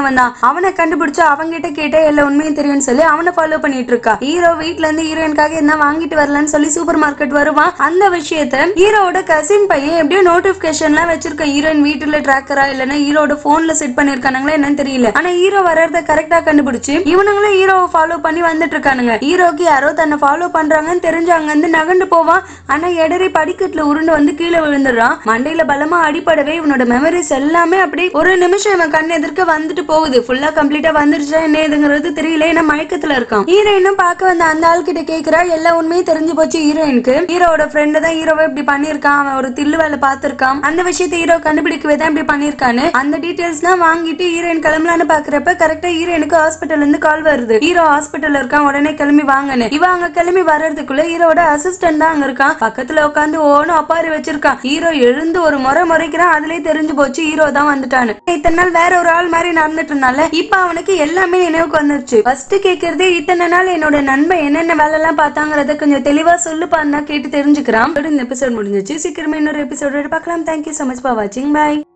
பண்ணவன் தான் அவனை கண்டுபிடிச்சு அவன்கிட்ட கேட்ட எல்லா உண்மையும் தெரியும்னு சொல்லி அவனை ஃபாலோ பண்ணிட்டு இருக்கா ஹீரோ வீட்ல இருந்து ஹீரோயின்காக என்ன வாங்கிட்டு வரலன்னு சொல்லி சூப்பர் மார்க்கெட் வருவான் அந்த விஷயத்த ஹீரோவோட கசின் பையன் எப்படியோ நோட்டிபிகேஷன்லாம் வச்சிருக்கான் ஹீரோயின் வீட்டுல டிராக்கரா இல்லைன்னா ஹீரோட போன்ல செட் பண்ணிருக்கானுங்களா என்னன்னு தெரியல ஆனா ஹீரோ வர்றத கரெக்டா கண்டுபிடிச்சு இவனுங்களும் ஹீரோவை ஃபாலோ பண்ணி வந்துட்டு இருக்கானுங்க ஹீரோக்கு யாரோ தன்னை ஃபாலோ பண்றாங்கன்னு தெரிஞ்சு அங்க இருந்து நகண்டு போவான் ஆனா எடரி படிக்கட்டுல உருண்டு வந்து கீழே விழுந்துடுறான் மண்டையில பலமா அடிபடவே இவனோட மெமரிஸ் எல்லாமே அப்படி ஒரு நிமிஷம் இவன் கண் எதிர்க்க வந்துட்டு போகுது ஃபுல்லா கம்ப்ளீட்டா வந்துருச்சா என்ன ஏதுங்கிறது தெரியல ஏன்னா மயக்கத்துல இருக்கான் ஹீரோயினும் பார்க்க வந்த அந்த ஆள் கிட்ட கேக்குறா எல்லா உண்மையும் தெரிஞ்சு போச்சு ஹீரோயினுக்கு ஹீரோவோட ஃப்ரெண்டு தான் ஹீரோவை இப்படி பண்ணிருக்கான் அவன் ஒரு தில்லு வேலை பார்த்திருக்கான் அந்த விஷயத்தை ஹீரோ கண்டுபிடிக்கவே தான் இப்படி பண்ணிருக்கான்னு அந்த டீடைல்ஸ் எல்லாம் வாங்கிட்டு ஹீரோயின் கிளம்பலான்னு பாக்குறப்ப கரெக்டா ஹீரோயினுக்கு ஹாஸ்பிட்டல்ல இருந்து கால் வருது ஹீரோ ஹாஸ்பிட்டல்ல இருக்கான் உடனே கிளம்பி வாங்கன்னு இவ அங்க கிளம்பி வர்றதுக்குள்ள ஹீரோட அசிஸ்டன்ட் தான் அங்க இருக்கான் பக்கத்துல உட்காந்து ஓனும் அப்பாரி வச்சிருக்கான் ஹீரோ எழுந்து ஒரு முறை முறைக்கிறான் அதுலயே தெரிஞ்சு போச்சு ஹீரோ தான் வந்துட்டான்னு இத்தனை நாள் வேற ஒரு ஆள் மாதிரி நடந்துட்டு இருந்தால இப்ப அவனுக்கு எல்லாமே நினைவுக்கு வந்துருச்சு ஃபர்ஸ்ட் கேக்குறதே இத்தனை நாள் என்னோட நண்பன் என்னென்ன வேலை எல்லாம் பார்த்தாங்கறத கொஞ்சம் தெளிவா சொல்லுப்பான்னா கேட்டு தெரிஞ்சுக்கிறான் இதோட இந்த எபிசோட் முடிஞ்சிச்சு சீக்கிரமே இன்னொரு எபிசோட பார்க்கலாம் தேங்க்யூ so மச் ஃபார் வாட்சிங் பை